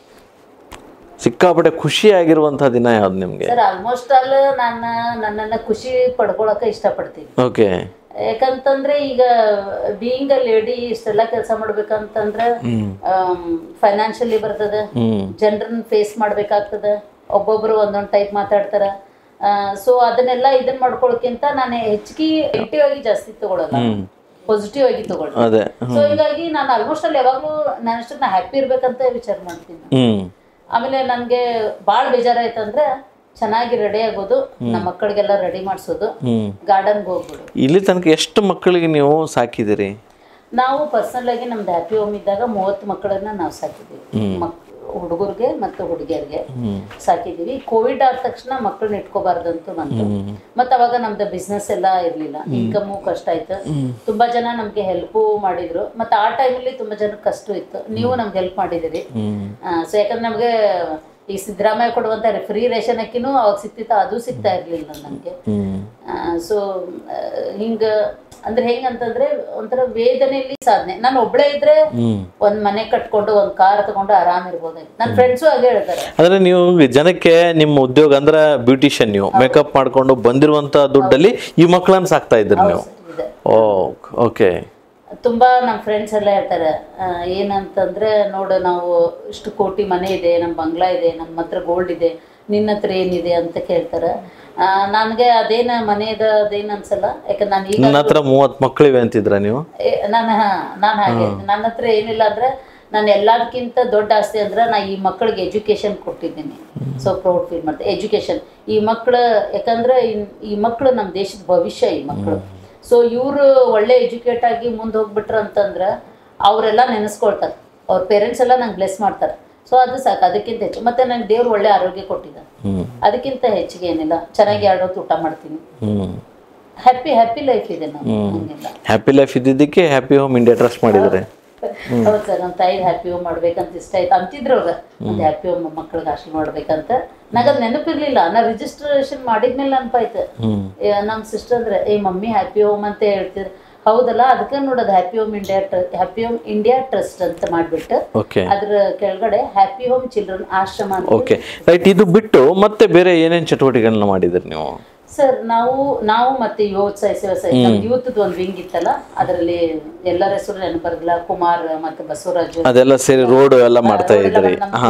ಸಿಕ್ಕಾಪಟ್ಟೆ ಖುಷಿಯಾಗಿರುವಂಥ ದಿನ ಯಾವ್ದು ನಿಮಗೆ ಸರ್ ಆಲ್ಮೋಸ್ಟ್ ಆಲ್ ನಾನು ನನ್ನನ್ನ ಖುಷಿ ಪಡ್ಕೊಳಕ್ಕೆ ಇಷ್ಟಪಡ್ತೀನಿ ಓಕೆ ಯಾಕಂತಂದ್ರೆ ಈಗ ಬೀಯಿಂಗ್ ಅ ಲೇಡಿ ಇಷ್ಟೆಲ್ಲ ಕೆಲಸ ಮಾಡ್ಬೇಕಂತಂದ್ರೆ ಹ್ಮ್ ಫೈನಾನ್ಷಿಯಲಿ ಬರ್ತದೆ ಹ್ಮ್ ಜನರನ್ನ ಫೇಸ್ ಮಾಡ್ಬೇಕಾಗ್ತದೆ ಒಬ್ಬೊಬ್ರು ಒಂದೊಂದು ಟೈಪ್ ಮಾತಾಡ್ತಾರ ಸೊ ಅದನ್ನೆಲ್ಲ ಇದನ್ನ ಮಾಡ್ಕೊಳಕ್ಕಿಂತ ನಾನು ಹೆಚ್ಚಿಗೆ ನೆಗೆಟಿವ್ ಆಗಿ ಜಾಸ್ತಿ ತಗೊಳಲ್ಲ ಪಾಸಿಟಿವ್ ಆಗಿ ತಗೊಳ್ತೀನಿ ಅದೇ ಸೊ ಹೀಗಾಗಿ ನಾನು ಆಲ್ಮೋಸ್ಟ್ ಅಲ್ಲಿ ಯಾವಾಗಲೂ ನನ್ನಷ್ಟು ನಾ ಹ್ಯಾಪಿ ಇರ್ಬೇಕಂತ ವಿಚಾರ ಮಾಡ್ತೀನಿ ಹ್ಮ್ ಆಮೇಲೆ ನನಗೆ ಭಾಳ ಬೇಜಾರಾಯ್ತಂದ್ರೆ ಚೆನ್ನಾಗಿ ರೆಡಿ ಆಗೋದು ನಮ್ಮ ಮಕ್ಕಳಿಗೆಲ್ಲ ರೆಡಿ ಮಾಡಿಸೋದು ಹ್ಮ್ ಗಾರ್ಡನ್ಗೆ ಹೋಗ್ಬಿಡು ಇಲ್ಲಿ ತನಕ ಎಷ್ಟು ಮಕ್ಕಳಿಗೆ ನೀವು ಸಾಕಿದಿರಿ ನಾವು ಪರ್ಸನಲ್ ಆಗಿ ನಮ್ದು ಹ್ಯಾಪಿ ಹೋಮ್ ಇದ್ದಾಗ ಮೂವತ್ತು ಮಕ್ಕಳನ್ನ ನಾವು ಸಾಕಿದ್ದೀವಿ ಮಕ್ ಹುಡುಗರಿಗೆ ಮತ್ತು ಹುಡುಗಿಯರಿಗೆ ಹ್ಮ್ ಸಾಕಿದ್ದೀವಿ ಕೋವಿಡ್ ಆದ ತಕ್ಷಣ ಮಕ್ಕಳನ್ನ ಇಟ್ಕೋಬಾರ್ದಂತೂ ಬಂತು ಮತ್ತು ಅವಾಗ ನಮ್ದು ಬಿಸ್ನೆಸ್ ಎಲ್ಲ ಇರಲಿಲ್ಲ ಇನ್ಕಮು ಕಷ್ಟ ಆಯ್ತು ತುಂಬಾ ಜನ ನಮಗೆ ಹೆಲ್ಪು ಮಾಡಿದ್ರು ಮತ್ತು ಆ ಟೈಮಲ್ಲಿ ತುಂಬಾ ಜನ ಕಷ್ಟ ಇತ್ತು ನೀವು ನಮ್ಗೆ ಹೆಲ್ಪ್ ಮಾಡಿದಿರಿ ಹ್ಮ್ ಸೊ ಯಾಕಂದ್ರೆ ನಮಗೆ ಈ ಸಿದ್ದರಾಮಯ್ಯ ಕೊಡುವಂಥ ಫ್ರೀ ರೇಷನ್ ಅಕ್ಕಿನೂ ಅವಾಗ ಸಿಕ್ತಿತ್ತು ಅದು ಸಿಗ್ತಾ ಇರಲಿಲ್ಲ ನನಗೆ ಹ್ಮ್ ಸೊ ಹಿಂಗೆ ಅಂದ್ರೆ ಹೆಂಗಂತಂದ್ರೆ ಒಂಥರ ವೇದನೆಯಲ್ಲಿ ಸಾಧನೆ ನಾನು ಒಬ್ಳೇ ಇದ್ರೆ ಹ್ಮ್ ಒಂದ್ ಮನೆ ಕಟ್ಕೊಂಡು ಒಂದ್ ಕಾರ್ ತಗೊಂಡು ಆರಾಮ್ ಇರ್ಬೋದಾಗಿತ್ತು ನನ್ನ ಫ್ರೆಂಡ್ಸು ಹಾಗೆ ಹೇಳ್ತಾರೆ ಅಂದ್ರೆ ನೀವು ಜನಕ್ಕೆ ನಿಮ್ಮ ಉದ್ಯೋಗ ಅಂದ್ರೆ ಬ್ಯೂಟಿಷಿಯನ್ ನೀವು ಮೇಕಪ್ ಮಾಡ್ಕೊಂಡು ಬಂದಿರುವಂತ ದುಡ್ಡಲ್ಲಿ ಈ ಮಕ್ಕಳನ್ನ ಸಾಕ್ತಾ ಇದ್ರಿ ನೀವು ಇದೆ ಓ ಓಕೆ ತುಂಬಾ ನಮ್ಮ ಫ್ರೆಂಡ್ಸ್ ಎಲ್ಲ ಹೇಳ್ತಾರೆ ಆ, ಏನಂತಂದ್ರೆ ನೋಡು ನಾವು ಇಷ್ಟು ಕೋಟಿ ಮನೆ ಇದೆ ನಮ್ಮ ಬಂಗ್ಲಾ ಇದೆ ನಮ್ಮ ಹತ್ರ ಗೋಲ್ಡ್ ಇದೆ ನಿನ್ನ ಹತ್ರ ಏನಿದೆ ಅಂತ ಕೇಳ್ತಾರೆ ನನಗೆ ಅದೇನ ಮನೆಯದ ಅದೇನು ಅನ್ಸಲ್ಲ ಯಾಕಂದ್ರೆ ನಾನು ಈಗ ನನ್ನ ಹತ್ರ ಮೂವತ್ತು ಮಕ್ಕಳಿವೆ ಅಂತಿದ್ರ ನೀವು ಏ- ನಾನು ನಾನು ಹಾಗೆ ನನ್ನ ಹತ್ರ ಏನಿಲ್ಲ ಅಂದ್ರೆ ನಾನು ಎಲ್ಲದಕ್ಕಿಂತ ದೊಡ್ಡ ಆಸ್ತಿ ಅಂದ್ರೆ ನಾ ಈ ಮಕ್ಕಳಿಗೆ ಎಜುಕೇಶನ್ ಕೊಟ್ಟಿದ್ದೀನಿ ಸೊ ಪ್ರೌಡ್ ಫೀಲ್ ಮಾಡ್ತೀನಿ ಎಜುಕೇಶನ್ ಈ ಮಕ್ಕಳು ಯಾಕಂದ್ರೆ ಇನ್- ಈ ಮಕ್ಕಳು ನಮ್ಮ ದೇಶದ ಭವಿಷ್ಯ ಈ ಮಕ್ಕಳು ಸೊ ಇವರು ಒಳ್ಳೆ ಎಜುಕೇಟ್ ಆಗಿ ಮುಂದೆ ಹೋಗ್ಬಿಟ್ರು ಅಂತಂದ್ರೆ ಅವರೆಲ್ಲ ನೆನೆಸ್ಕೊಳ್ತಾರೆ ಅವ್ರ ಪೇರೆಂಟ್ಸ್ ಎಲ್ಲ ನಂಗೆ ಬ್ಲೆಸ್ ಮಾಡ್ತಾರೆ ಸೊ ಅದು ಸಾಕು ಅದಕ್ಕಿಂತ ಹೆಚ್ಚು ಮತ್ತೆ ನಂಗೆ ದೇವ್ರು ಒಳ್ಳೆ ಆರೋಗ್ಯ ಕೊಟ್ಟಿದ್ದಾರೆ ಹ್ಮ್ ಅದಕ್ಕಿಂತ ಹೆಚ್ಚಿಗೆ ಏನಿಲ್ಲ ಚೆನ್ನಾಗಿ ಎರಡು ಹೊತ್ತು ಊಟ ಮಾಡ್ತೀನಿ ಹ್ಮ್ ಹ್ಯಾಪಿ ಹ್ಯಾಪಿ ಲೈಫ್ ಇದೆ ನಾನು ಹಂಗಿಲ್ಲ ಹ್ಯಾಪಿ ಲೈಫ್ ಇದ್ದಿದ್ದಕ್ಕೆ ಹ್ಯಾಪಿ ಹೋಮ್ ಇಂಡಿಯಾ ಟ್ರಸ್ಟ್ ಮಾಡಿದ್ದಾರೆ ಹೌದು ಸರ್ ನಮ್ಮ ತಾಯಿ ಹ್ಯಾಪಿ ಹೋಮ್ ಮಾಡ್ಬೇಕಂತ ಇಷ್ಟ ಆಯ್ತು ಅಂತಿದ್ರು ಅವ್ರ ಒಂದು ಹ್ಯಾಪಿ ಹೋಮ್ ಮಕ್ಕಳಿಗೆ ಆಶೀರ್ವಾದ ಮಾಡ್ಬೇಕಂತ ನಂಗದ್ ನೆನಪಿರ್ಲಿಲ್ಲ ನಾ ರಿಜಿಸ್ಟ್ರೇಷನ್ ಮಾಡಿದ್ಮೇಲೆ ನೆನಪಾಯ್ತು ಹ್ಮ್ ಏ, ನಮ್ ಸಿಸ್ಟರ್ ಅಂದ್ರೆ ಏ ಮಮ್ಮಿ ಹ್ಯಾಪಿ ಹೋಮ್ ಅಂತ ಹೇಳ್ತಿದ್ರು ಹೌದಲ್ಲ ಅದಕ್ಕೆ ನೋಡೋದು happy home India happy home India trust ಅಂತ ಮಾಡ್ಬಿಟ್ಟು ಓಕೆ ಅದ್ರ ಕೆಳಗಡೆ ಹ್ಯಾಪಿ ಹೋಮ್ ಚಿಲ್ಡ್ರನ್ ಆಶ್ರಮ ಅಂತ ಓಕೆ ರೈಟ್ ಇದು ಬಿಟ್ಟು ಮತ್ತೆ ಬೇರೆ ಏನೇನ್ ಚಟುವಟಿಕೆಗಳನ್ನ ಮಾಡಿದ್ರಿ ನೀವು ಸರ್ ನಾವು ನಾವು ಮತ್ತೆ ಯುವತ್ ಸಾಹಿತ್ಯ ಯೂತ್ ಒಂದು ವಿಂಗ್ ಇತ್ತಲ್ಲ ಅದರಲ್ಲಿ ಎಲ್ಲರ ಹೆಸರು ನೆನಪರ್ಗಿಲ್ಲ ಕುಮಾರ್ ಮತ್ತೆ ಬಸವರಾಜು ಅದೆಲ್ಲ ಸೇರಿ ರೋಡ್ ಎಲ್ಲ ಮಾಡ್ತಾ ಇದ್ರಿ ಹಾ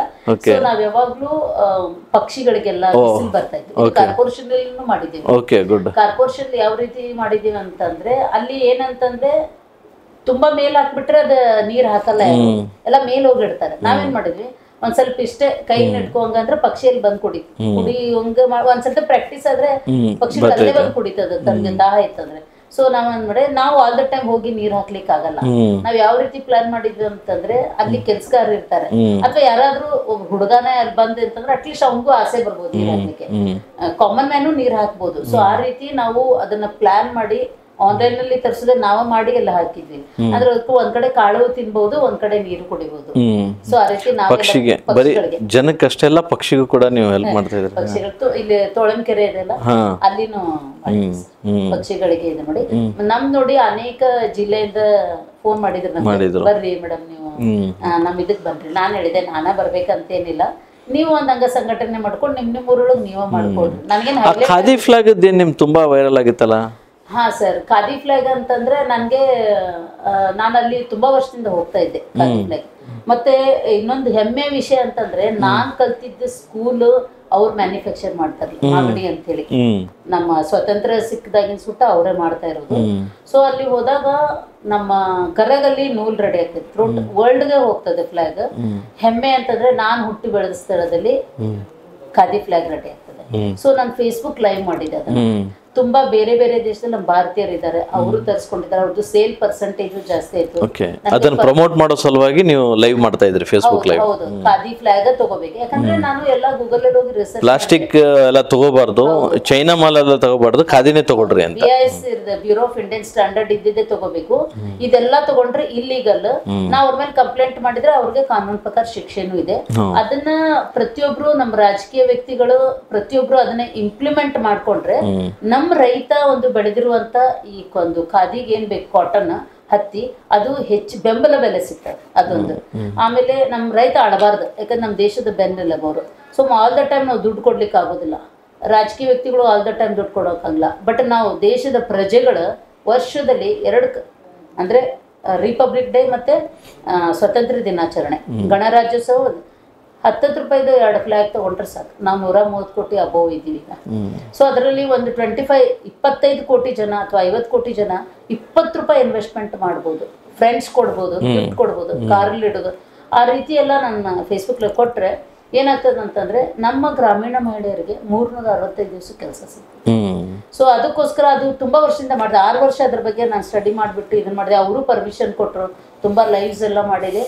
ಸೊ ನಾವ್ ಯಾವಾಗ್ಲೂ ಆ, ಪಕ್ಷಿಗಳಿಗೆಲ್ಲ ಬಿಸಿಲು ಬರ್ತಾ ಇದ್ವಿ ಕಾರ್ಪೊರೇಷನ್ ಮಾಡಿದ್ದೀವಿ ಓಕೆ ಗುಡ್ ಕಾರ್ಪೊರೇಷನ್ ಯಾವ ರೀತಿ ಮಾಡಿದೀವಿ ಅಂತಂದ್ರೆ ಅಲ್ಲಿ ಏನಂತಂದ್ರೆ ತುಂಬಾ ಮೇಲ್ ಹಾಕ್ಬಿಟ್ರೆ ಅದ ನೀರ್ ಹಾಕಲ್ಲ ಯಾರು. ಎಲ್ಲ ಮೇಲ್ ಹೋಗಿಡ್ತಾರೆ ನಾವೇನ್ ಮಾಡಿದ್ವಿ ಒಂದ್ ಸ್ವಲ್ಪ ಇಷ್ಟೇ ಕೈ ನೆಟ್ಕೊಂಗಂದ್ರೆ ಪಕ್ಷಿಯಲ್ಲಿ ಬಂದ್ ಕುಡಿ ಕುಡಿ ಹಂಗ ಮಾ- ಒಂದ್ ಸ್ವಲ್ಪ ಪ್ರಾಕ್ಟೀಸ್ ಆದ್ರೆ ಪಕ್ಷಿಗಳು ಅಲ್ಲೇ ಬಂದ್ ಕುಡಿತದ ತನಗೆ ದಾಹ ಇತ್ತಂದ್ರೆ ಸೊ ನಾವ್ ಏನ್ ಮಾಡಿ ನಾವು ಆಲ್ ದ ಟೈಮ್ ಹೋಗಿ ನೀರ್ ಹಾಕ್ಲಿಕ್ಕೆ ಆಗಲ್ಲ ಹ್ಮ್ ನಾವ್ ಯಾವ ರೀತಿ ಪ್ಲಾನ್ ಮಾಡಿದ್ವಿ ಅಂತಂದ್ರೆ ಅಲ್ಲಿ ಕೆಲ್ಸಗಾರರು ಇರ್ತಾರೆ ಹ್ಮ್. ಅಥವಾ ಯಾರಾದ್ರೂ ಒಬ್ಬ ಹುಡುಗನೇ ಅಲ್ಲಿ ಬಂದ್ ಅಂತಂದ್ರೆ ಅಟ್ಲೀಸ್ಟ್ ಅವನಿಗೂ ಆಸೆ ಬರ್ಬೋದು ನೀರ್ ಹಾಕ್ಲಿಕ್ಕೆ ಹ್ಮ್ ಕಾಮನ್ ಮ್ಯಾನು ನೀರ್ ಹಾಕ್ಬೋದು ಸೊ ಆ ರೀತಿ ನಾವು ಅದನ್ನ ಪ್ಲಾನ್ ಮಾಡಿ ಆನ್ಲೈನ್ ಅಲ್ಲಿ ತರಿಸದೆ ನಾವೇ ಮಾಡಿ ಎಲ್ಲ ಹಾಕಿದ್ವಿ ಅಂದ್ರೆ ಅದಕ್ಕೂ ಒಂದ್ ಕಡೆ ಕಾಳು ತಿನ್ಬಹುದು ಒಂದ್ ಕಡೆ ನೀರು ಕುಡಿಬಹುದು ಹ್ಮ್ ಸೊ ಆ ರೀತಿ ನಾವು ಪಕ್ಷಿಗೆ ಬರೀ ಜನಕ್ಕಷ್ಟೆಲ್ಲ ಪಕ್ಷಿಗೂ ಕೂಡ ನೀವು ಹೆಲ್ಪ್ ಮಾಡ್ತಾ ಇದ್ರಿ ಪಕ್ಷಿಗಳು ತು- ಇಲ್ಲಿ ತೋಳಂಕೆರೆ ಇದೆಲ್ಲ ಹಾ ಅಲ್ಲಿನೂ ಮಾಡಿದ್ವಿ sir. ಹ್ಮ್ ಪಕ್ಷಿಗಳಿಗೆ ಇದು ನೋಡಿ ನಮ್ ನೋಡಿ ಅನೇಕ ಜಿಲ್ಲೆಯಿಂದ ಫೋನ್ ಮಾಡಿದ್ರು ನಮ್ಗೆ. ಮಾಡಿದ್ರು. ಬರ್ರಿ ಮೇಡಮ್ ನೀವು ಹ್ಮ್ ಆ, ನಮ್ ಇದಕ್ ಬನ್ರಿ ನಾನ್ ಹೇಳಿದೆ ನಾನೇ ಬರ್ಬೇಕಂತೇನಿಲ್ಲ ನೀವು ಒಂದ್ ಹಂಗ ಸಂಘಟನೆ ಮಾಡ್ಕೊಂಡು ನಿಮ್ ನಿಮ್ ಊರೊಳಗ್ ನೀವೇ ಮಾಡ್ಕೊಳ್ರಿ ನನ್ಗೇನ್ ಆ ಖಾದಿ ಫ್ಲಾಗ್ ಏನ್ ನಿಮ್ ತುಂಬಾ ವೈರಲ್ ಆಗಿತ್ತಲ್ಲ ಹಾ ಸರ್ ಖಾದಿ ಫ್ಲಾಗ್ ಅಂತಂದ್ರೆ ನನ್ಗೆ ಆ, ನಾನು ಅಲ್ಲಿ ತುಂಬಾ ವರ್ಷದಿಂದ ಹೋಗ್ತಾ ಇದ್ದೆ ಖಾದಿ ಫ್ಲಾಗ್ ಮತ್ತೆ ಇನ್ನೊಂದು ಹೆಮ್ಮೆ ವಿಷಯ ಅಂತಂದ್ರೆ ನಾನ್ ಕಲ್ತಿದ್ದ ಸ್ಕೂಲ್ ಅವ್ರು ಮ್ಯಾನುಫ್ಯಾಕ್ಚರ್ ಮಾಡ್ತಾರೆ ಮಾಗಡಿ ಅಂತ ಹೇಳಿ ಹ್ಮ್ ನಮ್ಮ ಸ್ವತಂತ್ರ ಸಿಕ್ಕದಾಗಿನ ಸುಟ್ಟ ಅವರೇ ಮಾಡ್ತಾ ಇರೋದು ಹ್ಮ್ ಸೊ ಅಲ್ಲಿ ಹೋದಾಗ ನಮ್ಮ ಗರಗಲ್ಲಿ ನೂಲ್ ರೆಡಿ ಆಗ್ತದೆ ಥ್ರೂಟ್ ವರ್ಲ್ಡ್ಗೆ ಹೋಗ್ತದೆ ಫ್ಲಾಗ್ ಹೆಮ್ಮೆ ಅಂತಂದ್ರೆ ನಾನು ಹುಟ್ಟಿ ಬೆಳೆದ ಸ್ಥಳದಲ್ಲಿ ಹ್ಮ್ ಖಾದಿ ಫ್ಲಾಗ್ ರೆಡಿ ಆಗ್ತದೆ ಹ್ಮ್. ಸೊ ನಾನು ಫೇಸ್ಬುಕ್ ಲೈವ್ ಮಾಡಿದ್ದೆ ಅದನ್ನ ಹ್ಮ್ ತುಂಬಾ ಬೇರೆ ಬೇರೆ ದೇಶದಲ್ಲಿ ನಮ್ಮ ಭಾರತೀಯರು ಇದ್ದಾರೆ ಅವರು ತರಿಸ್ಕೊಂಡಿದ್ದಾರೆ ಅವ್ರದ್ದು ಸೇಲ್ ಪರ್ಸೆಂಟೇಜ್ ಜಾಸ್ತಿ ಆಯ್ತು ಓಕೆ ಅದನ್ನ ಪ್ರಮೋಟ್ ಮಾಡೋ ಸಲುವಾಗಿ ನೀವು ಲೈವ್ ಮಾಡ್ತಾ ಇದ್ರಿ ಫೇಸ್ಬುಕ್ ಲೈವ್ ಹೌದು ಖಾದಿ ಫ್ಲಾಗ್ ತಗೋಬೇಕು ಯಾಕಂದ್ರೆ ನಾನು ಎಲ್ಲ ಗೂಗಲ್ ಹೋಗಿ ರಿಸರ್ಚ್ ಪ್ಲಾಸ್ಟಿಕ್ ಎಲ್ಲ ತಗೋಬಾರ್ದು ಚೈನಾ ಮಾಲ್ ಎಲ್ಲ ತಗೋಬಾರ್ದು ಖಾದಿನೇ ತಗೊಳ್ರಿ ಅಂತ ಬಿ ಎಸ್ ಇರ್ತದೆ ಬ್ಯೂರೋ ಆಫ್ ಇಂಡಿಯನ್ ಸ್ಟ್ಯಾಂಡರ್ಡ್ ಇದ್ದಿದ್ದೇ ತಗೋಬೇಕು ಇದೆಲ್ಲ ತಗೊಂಡ್ರೆ ಇಲ್ಲಿಗಲ್ ನಾವು ಅವ್ರ ಮೇಲೆ ಕಂಪ್ಲೇಂಟ್ ಮಾಡಿದ್ರೆ ಅವ್ರಿಗೆ ಕಾನೂನು ಪ್ರಕಾರ ಶಿಕ್ಷೆನೂ ಇದೆ ಅದನ್ನ ಪ್ರತಿಯೊಬ್ರು ನಮ್ಮ ರಾಜಕೀಯ ವ್ಯಕ್ತಿಗಳು ಪ್ರತಿಯೊಬ್ರು ಅದನ್ನ ಇಂಪ್ಲಿಮೆಂಟ್ ಮಾಡ್ಕೊಂಡ್ರೆ ನಮ್ಮ ರೈತ ಒಂದು ಬೆಳೆದಿರುವಂತ ಈ ಒಂದು ಖಾದಿಗೆ ಏನ್ ಬೇಕು ಕಾಟನ್ ಹತ್ತಿ ಅದು ಹೆಚ್ಚು ಬೆಂಬಲ ಬೆಲೆ ಸಿಗ್ತದೆ ಅದೊಂದು ಆಮೇಲೆ ನಮ್ಮ ರೈತ ಆಡಬಾರ್ದು ಯಾಕಂದ್ರೆ ನಮ್ಮ ದೇಶದ ಬೆನ್ನೆಲುಬು ಅವರು ಸೊ ಆಲ್ ದ ಟೈಮ್ ನಾವು ದುಡ್ಡು ಕೊಡ್ಲಿಕ್ಕೆ ಆಗೋದಿಲ್ಲ ರಾಜಕೀಯ ವ್ಯಕ್ತಿಗಳು ಆಲ್ ದ ಟೈಮ್ ದುಡ್ಡು ಕೊಡೋಕ್ಕಾಗಲ್ಲ ಬಟ್ ನಾವು ದೇಶದ ಪ್ರಜೆಗಳು ವರ್ಷದಲ್ಲಿ ಎರಡು ಕ- ಅಂದ್ರೆ ರಿಪಬ್ಲಿಕ್ ಡೇ ಮತ್ತೆ ಆ, ಸ್ವಾತಂತ್ರ್ಯ ದಿನಾಚರಣೆ ಗಣರಾಜ್ಯೋತ್ಸವ ಹತ್ತತ್ತು ರೂಪಾಯಿದು ಎರಡು ಫ್ಲಾಗ್ ತಗೊಂಡ್ರೆ ಸಾಕು ನಾವು ನೂರ ಮೂವತ್ತು ಕೋಟಿ ಅಬೋವ್ ಇದ್ದೀವಿ ಈಗ ಸೊ ಅದರಲ್ಲಿ ಒಂದು ಟ್ವೆಂಟಿ ಫೈವ್ ಇಪ್ಪತ್ತೈದು ಕೋಟಿ ಜನ ಅಥವಾ ಐವತ್ತು ಕೋಟಿ ಜನ ಇಪ್ಪತ್ತು ರೂಪಾಯಿ ಇನ್ವೆಸ್ಟ್ಮೆಂಟ್ ಮಾಡ್ಬೋದು ಫ್ರೆಂಡ್ಸ್ ಕೊಡ್ಬೋದು ಗಿಫ್ಟ್ ಕೊಡ್ಬೋದು ಕಾರಲ್ಲಿ ಇಡೋದು ಆ ರೀತಿ ಎಲ್ಲ ನನ್ನ ಫೇಸ್ಬುಕ್ಲಿ ಕೊಟ್ಟರೆ ಏನಾಗ್ತದೆ ಅಂತಂದ್ರೆ ನಮ್ಮ ಗ್ರಾಮೀಣ ಮಹಿಳೆಯರಿಗೆ ಮೂರ್ನೂರ ಅರವತ್ತೈದು ದಿವಸ ಕೆಲಸ ಸಿಗ್ತದೆ ಹ್ಮ್ ಸೊ ಅದಕ್ಕೋಸ್ಕರ ಅದು ತುಂಬಾ ವರ್ಷದಿಂದ ಮಾಡಿದೆ ಆರು ವರ್ಷ ಅದ್ರ ಬಗ್ಗೆ ನಾನು ಸ್ಟಡಿ ಮಾಡಿಬಿಟ್ಟು ಇದನ್ನ ಮಾಡಿದೆ ಅವರು ಪರ್ಮಿಷನ್ ಕೊಟ್ಟರು ತುಂಬಾ ಲೈವ್ಸ್ ಎಲ್ಲ ಮಾಡಿದೆ